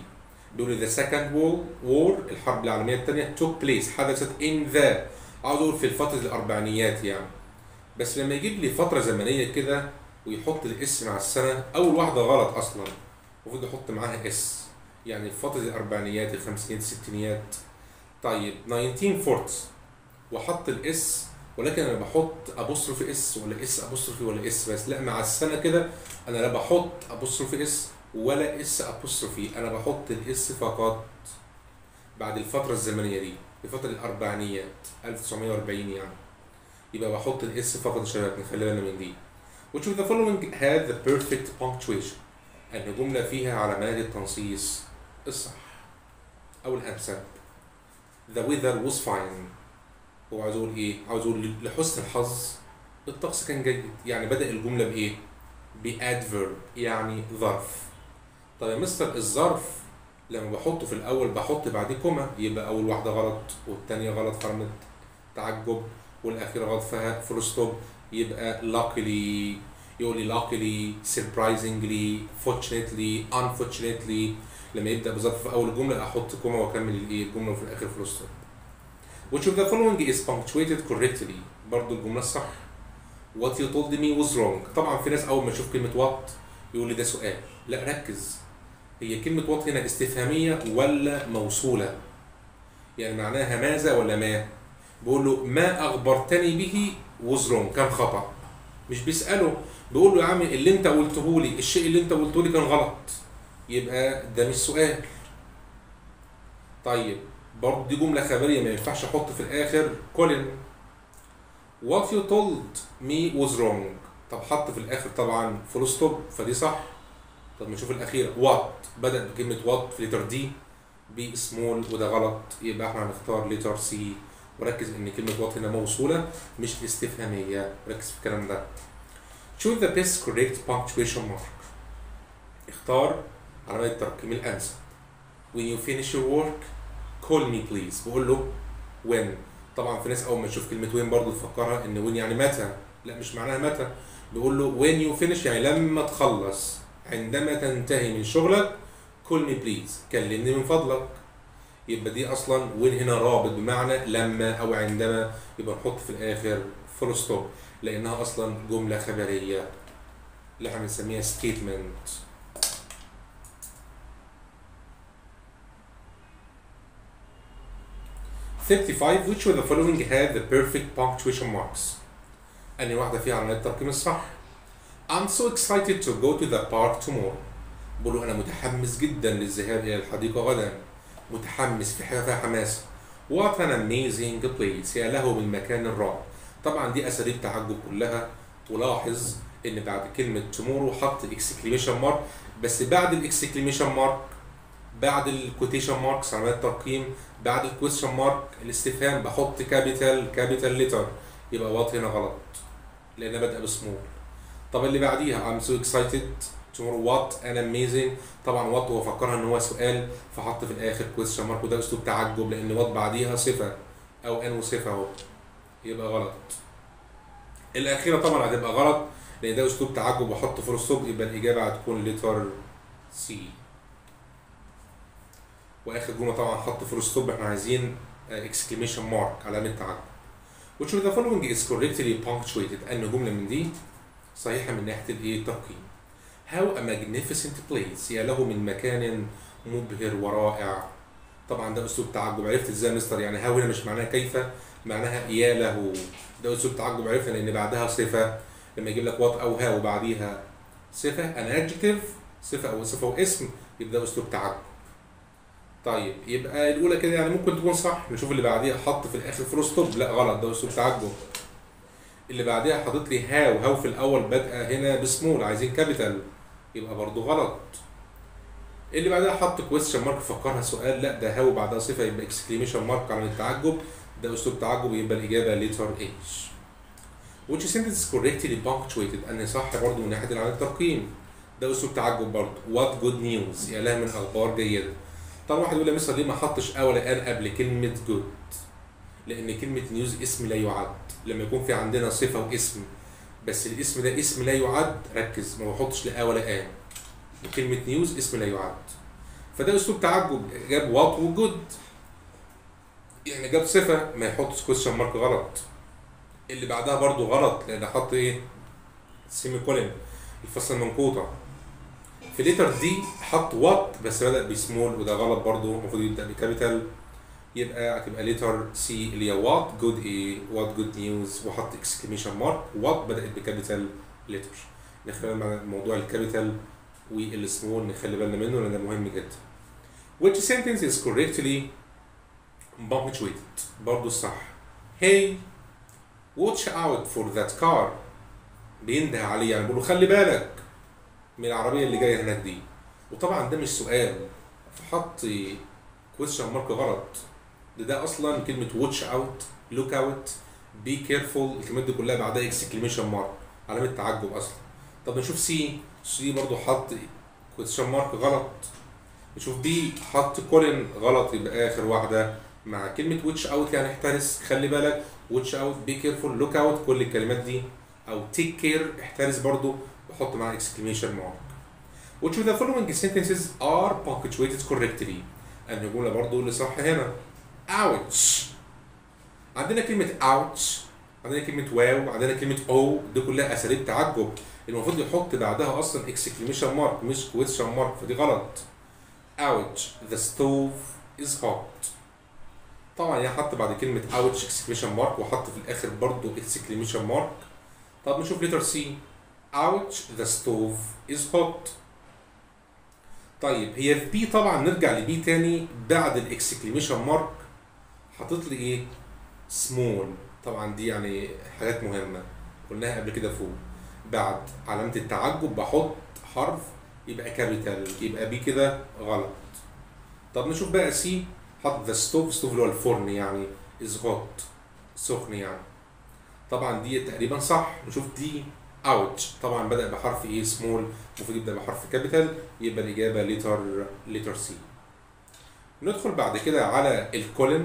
بيقول لي the second world war الحرب العالميه الثانيه took place حدثت in the عاوز اقول في الفتره الاربعينيات يعني بس لما يجيب لي فتره زمنيه كده ويحط الاس مع السنه اول واحده غلط اصلا المفروض يحط معاها اس يعني في فتره الاربعينيات الخمسينيات الستينيات طيب 1940 وحط الاس ولكن انا بحط ابوستروف اس ولا اس ابوستروفي ولا اس بس لا مع السنه كده انا لا بحط ابوستروف اس ولا اس ابوستروفي انا بحط الاس فقط بعد الفتره الزمنيه دي الفتره الاربعينيات 1940 يعني يبقى بحط الاس فقط يا شباب نخلي بالنا من دي which of the following had the perfect punctuation ان جمله فيها علامات التنصيص الصح او الامثل the weather was fine هو عاوز اقول ايه عاوز اقول لحسن الحظ الطقس كان جيد يعني بدا الجمله بايه بادفيرب يعني ظرف طيب يا مستر الظرف لما بحطه في الاول بحط بعديه كوما يبقى اول واحده غلط والثانيه غلط علامه تعجب والاخيره غلط فيها فول ستوب يبقى luckily يقول لي luckily surprisingly fortunately unfortunately لما يبدا بظرف في اول الجمله احط كوما واكمل الايه الجمله وفي الاخر فول ستوب which of the following is punctuated correctly برضو الجمله الصح what you told me was wrong طبعا في ناس اول ما يشوف كلمه what يقول لي ده سؤال لا ركز هي كلمه what هنا استفهاميه ولا موصوله يعني معناها ماذا ولا ما بيقول له ما اخبرتني به was wrong كان خطا مش بيساله بيقول له يا عم اللي انت قلته لي الشيء اللي انت قلته لي كان غلط يبقى ده مش سؤال طيب برضه دي جمله خبريه ما ينفعش احط في الاخر كولين what you told me was wrong طب حط في الاخر طبعا فول ستوب فدي صح طب نشوف الاخير what بدا بكلمه what في لتر دي بي سمول وده غلط يبقى احنا هنختار لتر سي وركز ان كلمه what هنا موصوله مش استفهاميه ركز في الكلام ده choose the best correct punctuation mark اختار علامه الترقيم الانسب when you finish your work call me please بقول له when طبعا في ناس اول ما تشوف كلمه when برضه تفكرها ان when يعني متى لا مش معناها متى بيقول له when you finish يعني لما تخلص عندما تنتهي من شغلك call me please كلمني من فضلك يبقى دي اصلا when هنا رابط بمعنى لما او عندما يبقى نحط في الاخر فول ستوب لانها اصلا جمله خبريه اللي احنا بنسميها statement Thirty-five which of the following had the perfect punctuation marks أنهي واحدة فيها علامات الترقيم الصح I'm so excited to go to the park tomorrow بقول له أنا متحمس جدا للذهاب إلى الحديقة غدا متحمس في حاجة فيها حماس What an amazing place يا له من مكان الرائع طبعا دي أساليب تعجب كلها ولاحظ إن بعد كلمة tomorrow حط exclamation mark بس بعد الاكسكليميشن مارك بعد الكوتيشن ماركس علامات الترقيم بعد الكويشن مارك الاستفهام بحط كابيتال كابيتال ليتر يبقى وات هنا غلط لان بادئه بسمول طب اللي بعديها I'm so excited tomorrow what an amazing طبعا وات هو فكرها ان هو سؤال فحط في الاخر كويشن مارك وده اسلوب تعجب لان وات بعديها صفه او ان وصفه اهو يبقى غلط الاخيره طبعا هتبقى غلط لان ده اسلوب تعجب وحط فول ستوب يبقى الاجابه هتكون لتر سي واخر جمله طبعا حط فول ستوب احنا عايزين اكسكليميشن مارك علامه تعجب which of the following is correctly punctuated ان جمله من دي صحيحه من ناحيه الايه الترقيم how a magnificent place يا له من مكان مبهر ورائع طبعا ده اسلوب تعجب عرفت ازاي يا مستر يعني هاو هنا مش معناها كيف معناها يا له ده اسلوب تعجب عرفنا لان بعدها صفه لما يجيب لك وات او هاو وبعديها صفه ان adjective صفه او صفه واسم يبقى ده اسلوب تعجب طيب يبقى الاولى كده يعني ممكن تكون صح نشوف اللي بعديها حط في الاخر فول ستوب لا غلط ده اسلوب تعجب اللي بعديها حاطط لي هاو هاو في الاول بادئه هنا بسمول عايزين كابيتال يبقى برضو غلط اللي بعدها حط كويستشن مارك فكرها سؤال لا ده هاو بعدها صفه يبقى اكسكليميشن مارك على التعجب ده اسلوب تعجب يبقى الاجابه ليتر اتش which sentence is correctly punctuated ان صح برضو من ناحيه العدد الترقيم ده اسلوب تعجب برضو what good news يا لها من اخبار جيده طبعا واحد يقول لي مستر ليه ما حطش اه ولا ان قبل كلمه جود لان كلمه نيوز اسم لا يعد لما يكون في عندنا صفه واسم بس الاسم ده اسم لا يعد ركز ما بحطش لا ولا ان وكلمه نيوز اسم لا يعد فده اسلوب تعجب جاب وات وجود يعني جاب صفه ما يحطش كويشن مارك غلط اللي بعدها برضو غلط لان حط ايه سيمي كولن الفصل المنقوطه في ليتر دي حط وات بس بدا بسمول وده غلط برضو المفروض يبدا بكابيتال يبقى هتبقى ليتر سي اللي هي وات جود ايه وات جود نيوز وحط اكسكليميشن مارك وات بدات بكابيتال ليتر نخلي بالنا من موضوع الكابيتال والسمول نخلي بالنا منه لان ده مهم جدا which sentence is correctly punctuated برضه الصح hey watch out for that car بينده عليه يعني بيقول له خلي بالك من العربيه اللي جايه هناك دي وطبعا ده مش سؤال فحط كويشن مارك غلط ده ده اصلا كلمه واتش اوت لوك اوت بي كيرفول الكلمات دي كلها بعدها اكسكليميشن مارك علامه تعجب اصلا طب نشوف سي سي برضو حط كويشن مارك غلط نشوف بي حط كولن غلط يبقى اخر واحده مع كلمه واتش اوت يعني احترس خلي بالك واتش اوت بي كيرفول لوك اوت كل الكلمات دي او تيك كير احترس برضو وحط معاها اكسكليميشن مارك which of the following sentences are punctuated correctly أن جملة برضو اللي صح هنا ouch عندنا كلمة ouch عندنا كلمة واو عندنا كلمة او دي كلها أساليب تعجب المفروض يحط بعدها أصلا exclamation mark مش question mark فدي غلط ouch the stove is hot طبعا يعني حط بعد كلمة ouch exclamation mark وحط في الآخر برضو exclamation mark طب نشوف letter C ouch the stove is hot طيب هي في بي طبعا نرجع لبي تاني بعد الاكسكليميشن مارك حاطط لي ايه سمول طبعا دي يعني حاجات مهمه قلناها قبل كده فوق بعد علامه التعجب بحط حرف يبقى كابيتال يبقى بي كده غلط طب نشوف بقى سي حط ذا ستوف ستوف اللي هو الفرن يعني از هوت سخن يعني طبعا دي تقريبا صح نشوف دي اوتش طبعا بدا بحرف ايه سمول المفروض يبدا بحرف كابيتال يبقى الاجابه ليتر ليتر سي ندخل بعد كده على الكولن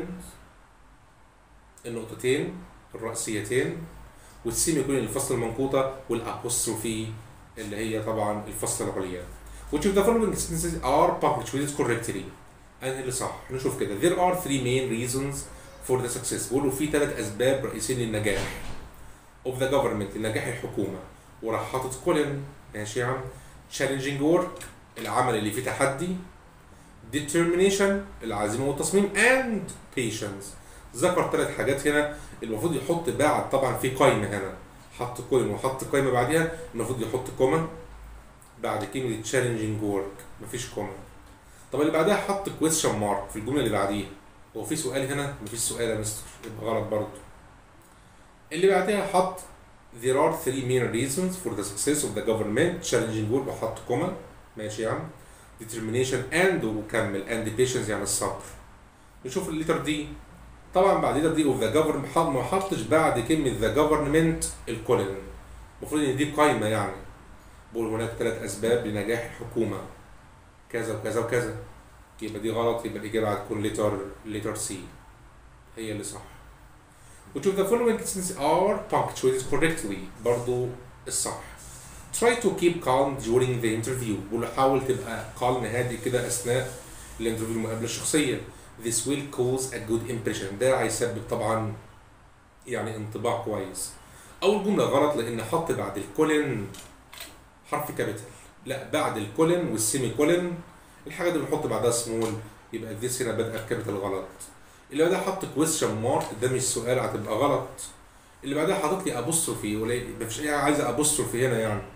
النقطتين الرئيسيتين والسيمي كولن الفصل المنقوطه والابوستروفي اللي هي طبعا الفصل العليا which of the following sentences are punctuated correctly انهي اللي صح نشوف كده there are three main reasons for the success بيقولوا في ثلاث اسباب رئيسيين للنجاح of the government لنجاح الحكومه وراح حاطط كولن ماشي يا عم challenging work العمل اللي فيه تحدي determination العزيمه والتصميم and patience ذكر ثلاث حاجات هنا المفروض يحط بعد طبعا في قايمه هنا حط كولن وحط قايمه بعديها المفروض يحط كوما بعد كلمه challenging work مفيش كوما طب اللي بعدها حط question mark في الجمله اللي بعديها هو في سؤال هنا مفيش سؤال يا مستر يبقى غلط برضه اللي بعدها حط there are three main reasons for the success of the government challenging work وحط كوما ماشي يا عم determination and وكمل and patience يعني الصبر نشوف الليتر دي طبعا بعد الليتر دي of the government ما حطش بعد كلمة the government الكولن المفروض ان دي قايمة يعني بقول هناك ثلاث اسباب لنجاح الحكومة كذا وكذا وكذا يبقى دي غلط يبقى الإجابة هتكون ليتر ليتر سي هي اللي صح which of the following sentences are punctuated correctly برضو الصح try to keep calm during the interview بقول حاول تبقى calm هادي كده أثناء الانترفيو المقابلة الشخصية this will cause a good impression ده هيسبب طبعا يعني انطباع كويس أول جملة غلط لأن حط بعد الكولن حرف كابيتال لا بعد الكولن والسيمي كولن الحاجة دي بنحط بعدها سمول يبقى this هنا بادئة بكابيتال غلط اللي بعدها حط كويستشن مارك ده مش سؤال هتبقى غلط اللي بعدها حاطط لي ابوستروفي ولا مفيش اي حاجه عايزه ابوستروفي هنا يعني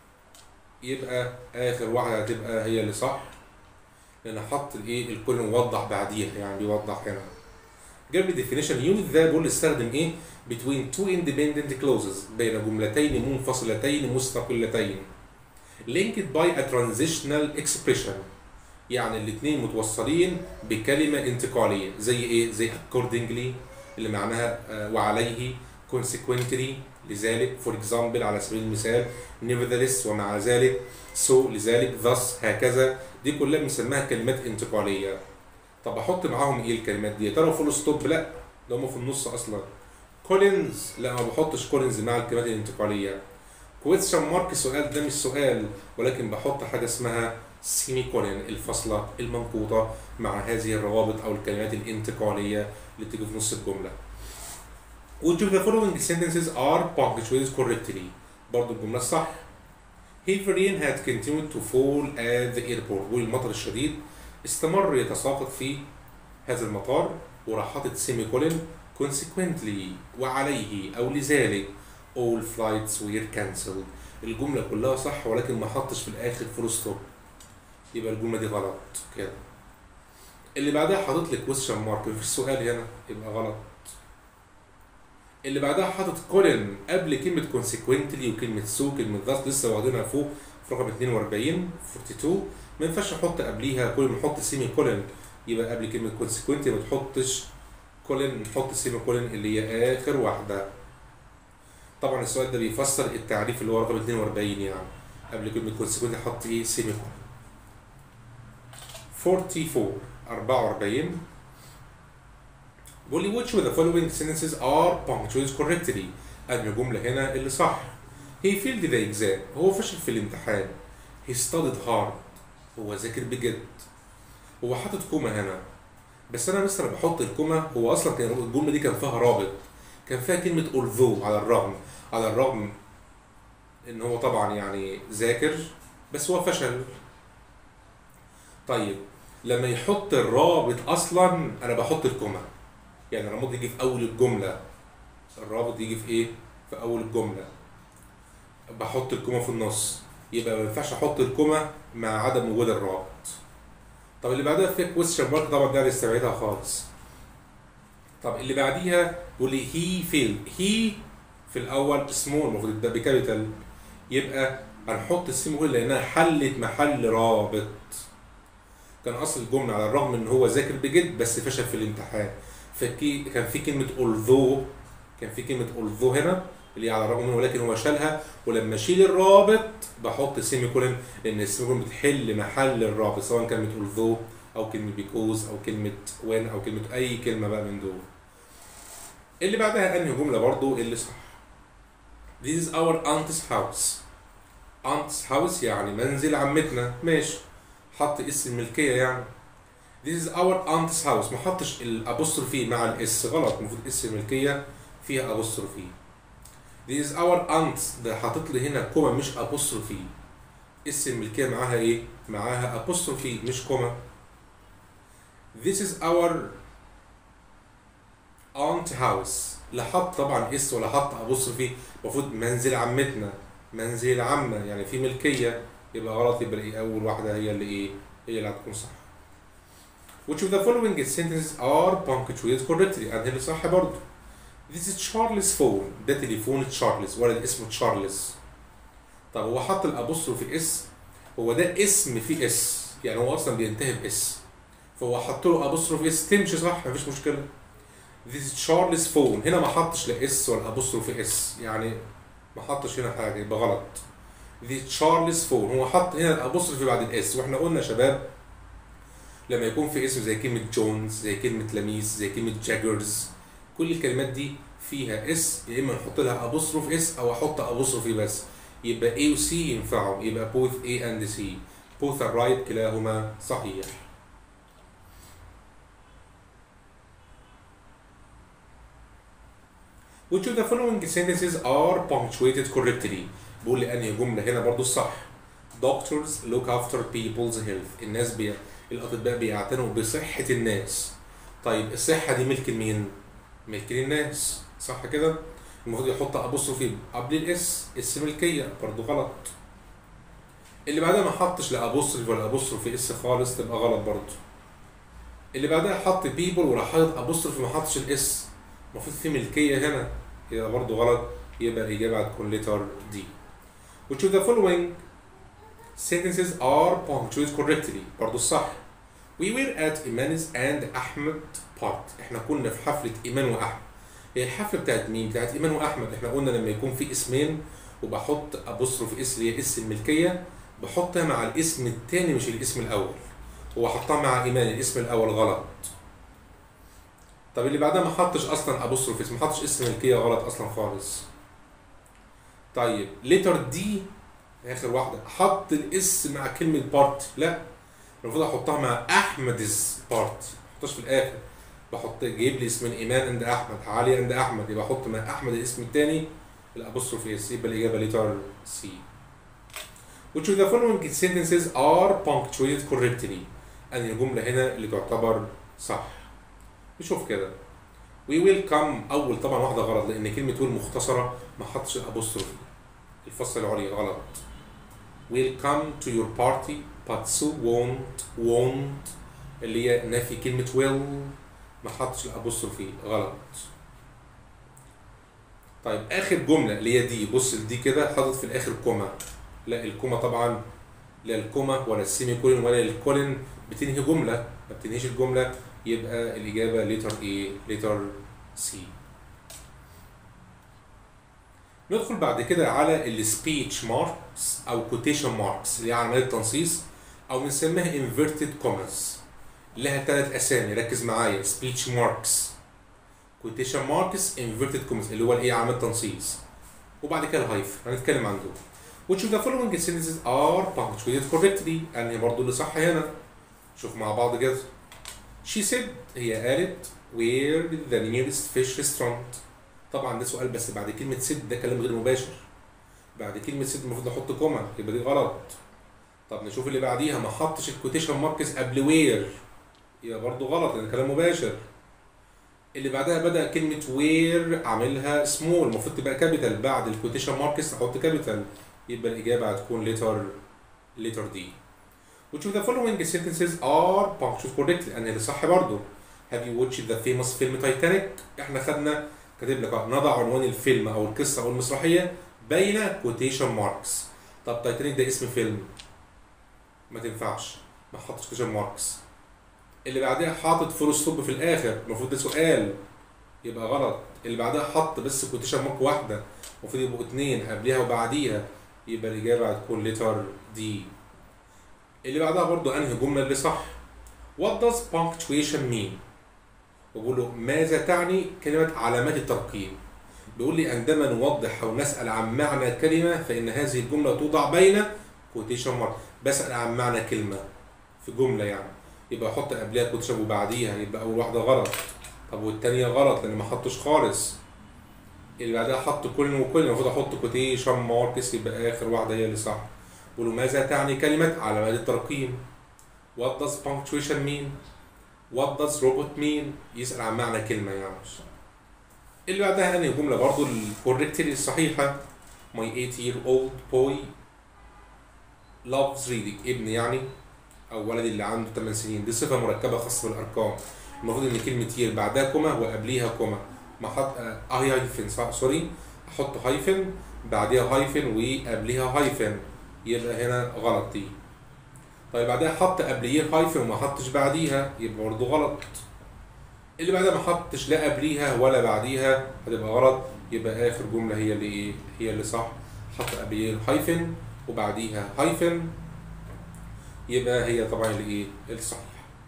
يبقى اخر واحده هتبقى هي اللي صح لان حط الايه الكل موضح بعديها يعني بيوضح هنا جاب لي ديفينيشن يونت ده بيقول استخدم ايه between two independent clauses بين جملتين منفصلتين مستقلتين linked by a transitional expression يعني الاثنين متوصلين بكلمة انتقالية زي ايه؟ زي accordingly اللي معناها آه وعليه consequently لذلك for example على سبيل المثال nevertheless ومع ذلك so لذلك thus هكذا دي كلها بنسميها كلمات انتقالية طب احط معاهم ايه الكلمات دي؟ يا ترى فول ستوب؟ لا ده هم في النص اصلا كولينز لا ما بحطش كولينز مع الكلمات الانتقالية كويستشن مارك سؤال ده مش سؤال ولكن بحط حاجة اسمها سيمي كولن الفاصلة المنقوطة مع هذه الروابط أو الكلمات الانتقالية اللي بتيجي في نص الجملة. Which of the following sentences are punctuated correctly؟ برضه الجملة الصح. Heavy rain had continued to fall at the airport والمطر الشديد استمر يتساقط في هذا المطار وراح حاطط سيمي كولن consequently وعليه أو لذلك all flights were cancelled الجملة كلها صح ولكن ما حطش في الآخر فول ستوب يبقى الجملة دي غلط كده اللي بعدها حاطط لك question mark مفيش سؤال هنا يبقى غلط اللي بعدها حاطط كولن قبل كلمة consequently وكلمة so كلمة thus لسه واخدينها فوق في رقم 42 42 ما ينفعش احط قبليها كل ما نحط سيمي كولن يبقى قبل كلمة consequently ما تحطش كولن نحط سيمي كولن اللي هي آخر واحدة طبعا السؤال ده بيفسر التعريف اللي هو رقم 42 يعني قبل كلمة consequently احط ايه سيمي كولن 44 44 بيقول لي which of the following sentences are punctuated correctly أنهي جملة هنا اللي صح he failed the exam هو فشل في الامتحان he studied hard هو ذاكر بجد هو حاطط كوما هنا بس انا مثلا بحط الكوما هو اصلا كان الجمله دي كان فيها رابط كان فيها كلمه although على الرغم على الرغم ان هو طبعا يعني ذاكر بس هو فشل طيب لما يحط الرابط اصلا انا بحط الكوما يعني الرابط يجي في اول الجمله الرابط يجي في ايه في اول الجمله بحط الكوما في النص يبقى ما ينفعش احط الكوما مع عدم وجود الرابط طب اللي بعدها في كويستشن مارك طبعا ده هنستبعدها خالص طب اللي بعديها بيقول لي هي فيل هي في الاول سمول المفروض ده بكابيتال يبقى هنحط السيمول لانها حلت محل رابط كان اصل الجمله على الرغم ان هو ذاكر بجد بس فشل في الامتحان فكي كان في كلمه although كان في كلمه although هنا اللي هي على الرغم منه ولكن هو شالها ولما اشيل الرابط بحط سيمي كولن لان السيمي كولن بتحل محل الرابط سواء كلمه although او كلمه because او كلمه when او كلمه اي كلمه بقى من دول اللي بعدها انهي جمله برضو اللي صح This is our aunt's house aunt's house يعني منزل عمتنا ماشي حط اسم الملكيه يعني This is our aunt's house ما حطش الابوستروفي مع الاس غلط المفروض اسم الملكيه فيها ابوستروفي This is our aunt ده حاطط لي هنا كوما مش ابوستروفي اسم الملكيه معاها ايه؟ معاها ابوستروفي مش كوما This is our aunt house لا حط طبعا اس ولا حط ابوستروفي المفروض منزل عمتنا منزل العمة يعني في ملكية يبقى غلط يبقى ايه أول واحدة هي اللي ايه؟ هي اللي هتكون صح. Which of the following sentences are punctuated correctly؟ أنهي اللي صح برضه. This is Charles phone ده تليفون تشارلز ولد اسمه تشارلز طب هو حط الابوستروفي اس هو ده اسم فيه اس يعني هو اصلا بينتهي باس فهو حط له ابوستروفي اس تمشي صح مفيش مشكله This is Charles phone هنا ما حطش لا اس ولا ابوستروفي اس يعني ما حطش هنا حاجه يبقى غلط This is Charles phone هو حط هنا الابوستروفي بعد الاس واحنا قلنا يا شباب لما يكون في اسم زي كلمه جونز زي كلمه لميس زي كلمه جاجرز كل الكلمات دي فيها اس يا اما نحط لها ابوستروف اس او احط ابوستروفي بس يبقى A و C ينفعوا يبقى both A and C both are right كلاهما صحيح Which of the following sentences are punctuated correctly؟ بقول لي انهي جملة هنا برضو الصح Doctors look after people's health الناس بي... الأطباء بيعتنوا بصحة الناس طيب الصحة دي ملك مين؟ ملك للناس صح كده؟ المفروض يحط ابوستروفي قبل الاس اس ملكيه برضو غلط اللي بعدها ما حطش لا ابوستروفي ولا ابوستروفي اس خالص تبقى غلط برضو اللي بعدها حط بيبل وراح حاطط ابوستروفي ما حطش الاس المفروض في ملكيه هنا يبقى برضو غلط يبقى الاجابه هتكون لتر دي which of the following sentences are punctuated correctly برضو الصح we were at Iman's and أحمد part احنا كنا في حفلة إيمان وأحمد هي الحفلة بتاعت مين؟ بتاعت إيمان وأحمد احنا قلنا لما يكون في اسمين وبحط أبوستروف اس اللي هي اس الملكية بحطها مع الاسم التاني مش الاسم الأول هو حطها مع إيمان الاسم الأول غلط طب اللي بعدها ما حطش أصلا أبوستروف اس ما حطش اسم ملكية غلط أصلا خالص طيب لتر دي اخر واحده حط الاس مع كلمه بارت لا المفروض احطها مع احمد's بارت ما احطهاش في الاخر بحط جايب لي اسم ايمان عند احمد علي عند احمد يبقى احط مع احمد الاسم الثاني الابوستروفي اس يبقى الاجابه ليتر سي which of the following sentences are punctuated correctly أن الجملة هنا اللي تعتبر صح نشوف كده we will come أول طبعا واحدة غلط لأن كلمة will مختصرة ما حطش الأبوستروفي الفصل العليا غلط will come to your party but so won't won't اللي هي نفي كلمة will ما حطش الأبوستروفي غلط طيب آخر جملة اللي هي دي بص دي كده حاطط في الآخر كوما لا الكوما طبعا لا الكوما ولا السيمي كولين ولا الكولين بتنهي جملة ما بتنهيش الجملة يبقى الإجابة ليتر إيه؟ ليتر سي. ندخل بعد كده على السبيتش ماركس أو كوتيشن ماركس اللي هي عملية تنصيص أو بنسميها انفيرتد كوماز لها ثلاث أسامي ركز معايا سبيتش ماركس كوتيشن ماركس انفيرتد كوماز اللي هو الإيه عملية تنصيص وبعد كده الهايف هنتكلم عن دول. which of the following sentences are punctuated correctly أنهي برضو اللي صح هنا شوف مع بعض كده she said هي قالت where is the nearest fish restaurant طبعا ده سؤال بس بعد كلمة said ده كلام غير مباشر بعد كلمة said المفروض نحط كوما يبقى دي غلط طب نشوف اللي بعديها ما حطش الكوتيشن ماركس قبل وير يبقى برضه غلط لان كلام مباشر اللي بعدها بدا كلمه وير اعملها سمول المفروض تبقى كابيتال بعد الكوتيشن ماركس احط كابيتال يبقى الاجابه هتكون ليتر ليتر دي which of the following sentences are punctuated correctly لان اللي صح برضه have you watched the famous film Titanic احنا خدنا كاتب لك أهو، نضع عنوان الفيلم او القصه او المسرحيه بين كوتيشن ماركس طب تايتانيك ده اسم فيلم ما تنفعش ما حطش كوتيشن ماركس اللي بعدها حاطط فول ستوب في الاخر المفروض ده سؤال يبقى غلط اللي بعدها حط بس كوتيشن مارك واحده المفروض يبقوا اتنين قبلها وبعديها يبقى الاجابه هتكون لتر دي اللي بعدها برضو انهي جمله اللي صح What does punctuation mean؟ بقول له ماذا تعني كلمة علامات الترقيم؟ بيقول لي عندما نوضح أو نسأل عن معنى كلمة فإن هذه الجملة توضع بين كوتيشن مارك بسأل عن معنى كلمة في جملة يعني يبقى أحط قبلها كوتيشن وبعديها يبقى أول واحدة غلط طب والتانية غلط لأن ما حطش خالص اللي بعدها حط كل وكل المفروض أحط كوتيشن ماركس يبقى آخر واحدة هي اللي صح بيقول له ماذا تعني كلمة علامات الترقيم؟ What does punctuation mean؟ What does robot mean؟ يسأل عن معنى كلمة يعني اللي بعدها أنهي جملة برضو الكوركتلي الصحيحة My 8 year old boy loves reading ابن يعني أو ولدي اللي عنده 8 سنين دي صفة مركبة خاصة بالأرقام المفروض إن كلمة year بعدها كوما وقبليها كوما ما حط آه هايفن صح سوري أحط هايفن بعديها هايفن وقبليها هايفن يبقى هنا غلط دي طيب بعدها حط قبليه هايفن وما حطش بعديها يبقى برضه غلط اللي بعدها ما حطش لا قبليها ولا بعديها هتبقى غلط يبقى اخر جمله هي اللي ايه هي اللي صح حط قبليه هايفن وبعديها هايفن يبقى هي طبعا اللي ايه الصحيح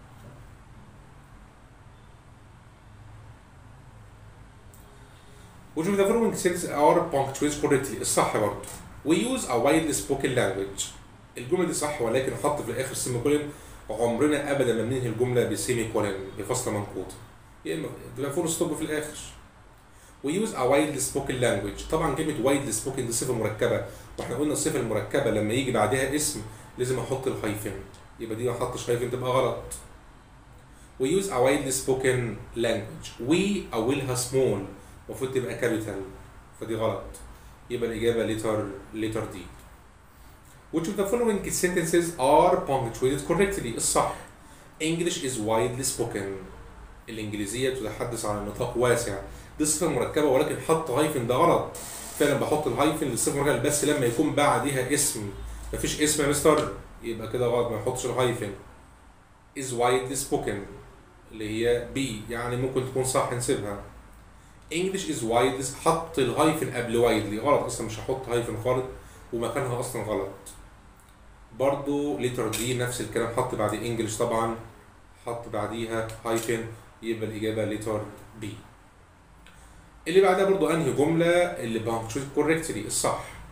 Which of the following sentences are punctuated correctly الصح برضه We use a widely spoken language الجمله دي صح ولكن حط في الاخر سيمي كولن عمرنا ابدا ما بننهي الجمله بسيمي كولن بفاصله منقوطه يا اما تبقى فول ستوب في الاخر We use a widely spoken language طبعا كلمه widely spoken دي صفه مركبه واحنا قلنا الصفه المركبه لما يجي بعدها اسم لازم احط الهايفن يبقى دي ما احطش هايفن تبقى غلط We use a widely spoken language We أولها small المفروض تبقى كابيتال فدي غلط يبقى الإجابة لتر لتر دي Which of the following sentences are punctuated correctly الصح English is widely spoken الإنجليزية تتحدث عن نطاق واسع دي صفة مركبة ولكن حط هايفن ده غلط فعلا بحط الهايفن للصفة المركبة بس لما يكون بعدها اسم مفيش اسم يا مستر يبقى كده غلط ما يحطش الهايفن is widely spoken اللي هي بي يعني ممكن تكون صح نسيبها English is widely حط الهايفن قبل widely غلط اصلا مش هحط هايفن خالص ومكانها اصلا غلط برضو لتر دي نفس الكلام حط بعد انجلش طبعا حط بعديها هايفن يبقى الاجابه لتر بي اللي بعدها برضو انهي جمله اللي punctuated correctly الصح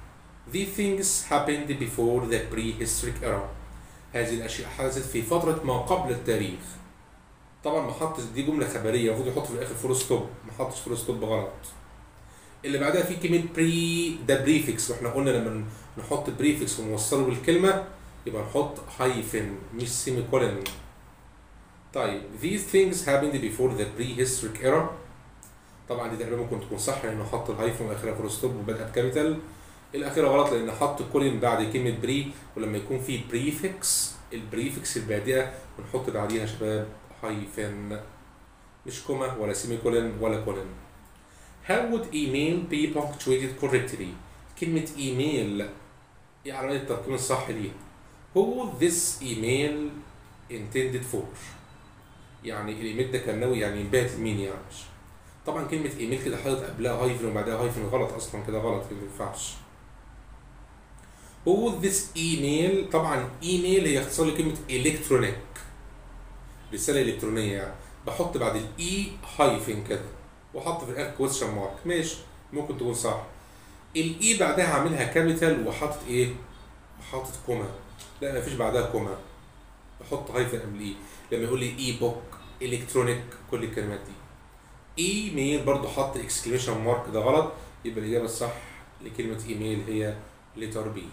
These things happened before the prehistoric era. هذه الأشياء حدثت في فترة ما قبل التاريخ. طبعا ما حطش دي جملة خبرية المفروض يحط في الآخر فول ستوب، ما حطش فول ستوب غلط. اللي بعدها في كلمة بري ده بريفكس واحنا قلنا لما نحط بريفكس ونوصله بالكلمة يبقى نحط هايفن مش سيمي كولن. طيب these things happened before the prehistoric era. طبعا دي تقريبا ممكن تكون صح لانه حط الهايفن واخرها فول ستوب وبدأت كابيتال. الاخيره غلط لان حط كولين بعد كلمه بري ولما يكون في بريفكس البريفكس البادئه بنحط بعديها يا شباب هايفن مش كوما ولا سيمي كولين ولا كولين How would email be punctuated correctly كلمة ايميل ايه علامة الترقيم الصح ليها Who this email intended for يعني الايميل ده كان ناوي يعني ينبعت لمين يعني طبعا كلمة ايميل كده حاطط قبلها هايفن وبعدها هايفن غلط اصلا كده غلط ما ينفعش هو this email طبعا ايميل هي اختصار لكلمه الكترونيك رساله الكترونيه يعني بحط بعد الاي هايفن كده واحط في الاخر كويستشن مارك ماشي ممكن تكون صح الاي بعدها عاملها كابيتال وحاطط ايه؟ حاطط كوما لا مفيش بعدها كوما بحط هايفن قبل الاي لما يقول لي اي بوك الكترونيك كل الكلمات دي ايميل برضو حط اكسكليميشن مارك ده غلط يبقى الاجابه الصح لكلمه ايميل هي letter B.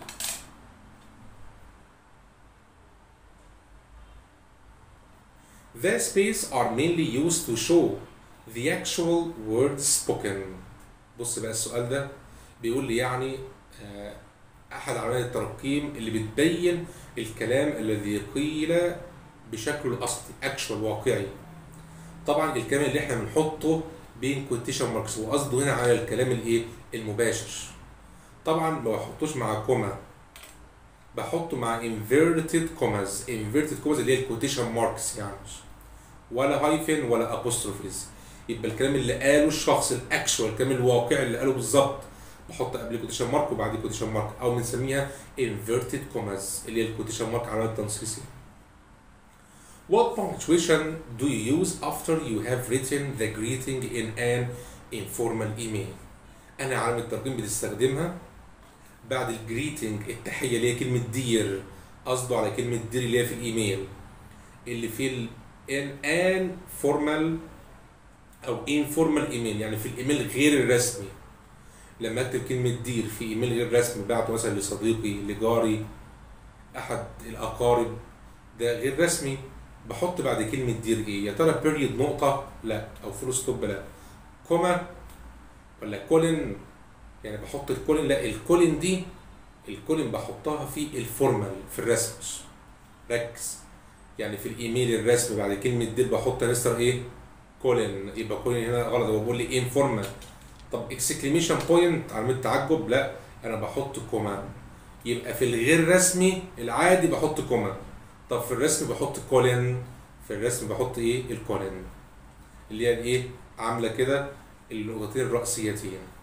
The space are mainly used to show the actual words spoken. بص بقى السؤال ده بيقول لي يعني آه، أحد علامات الترقيم اللي بتبين الكلام الذي قيل بشكله الأصلي actual واقعي. طبعا الكلام اللي احنا بنحطه بين كوتيشن ماركس وقصده هنا على الكلام الايه المباشر. طبعا ما بحطوش مع كوما بحطه مع inverted commas inverted commas اللي هي الكوتيشن ماركس يعني ولا هايفن ولا apostrophes يبقى الكلام اللي قاله الشخص الاكشوال الكلام الواقعي اللي قاله بالظبط بحط قبل كوتيشن مارك وبعد كوتيشن مارك او بنسميها inverted commas اللي هي الكوتيشن مارك علامه تنصيصي What punctuation do you use after you have written the greeting in an informal email؟ أنا علامة ترقيم بتستخدمها بعد الجريتنج التحية اللي هي كلمة دير قصده على كلمة دير اللي هي في الإيميل اللي في ال ان ان فورمال أو انفورمال إيميل يعني في الإيميل غير الرسمي لما أكتب كلمة دير في إيميل غير رسمي بعته مثلا لصديقي لجاري أحد الأقارب ده غير رسمي بحط بعد كلمة دير إيه؟ يا ترى بيريد نقطة؟ لا أو فول ستوب لا كوما ولا كولن يعني بحط الكولن لا الكولن دي الكولن بحطها في الفورمال في الرسم ركز يعني في الايميل الرسمي بعد كلمه ديل بحط مستر ايه كولن يبقى كولن هنا غلط هو بيقول لي انفورمال طب اكسكليميشن بوينت علامه تعجب لا انا بحط كوما يبقى في الغير رسمي العادي بحط كوما طب في الرسمي بحط كولن في الرسم بحط ايه الكولن اللي هي ايه عامله كده النقطتين الرئيسيتين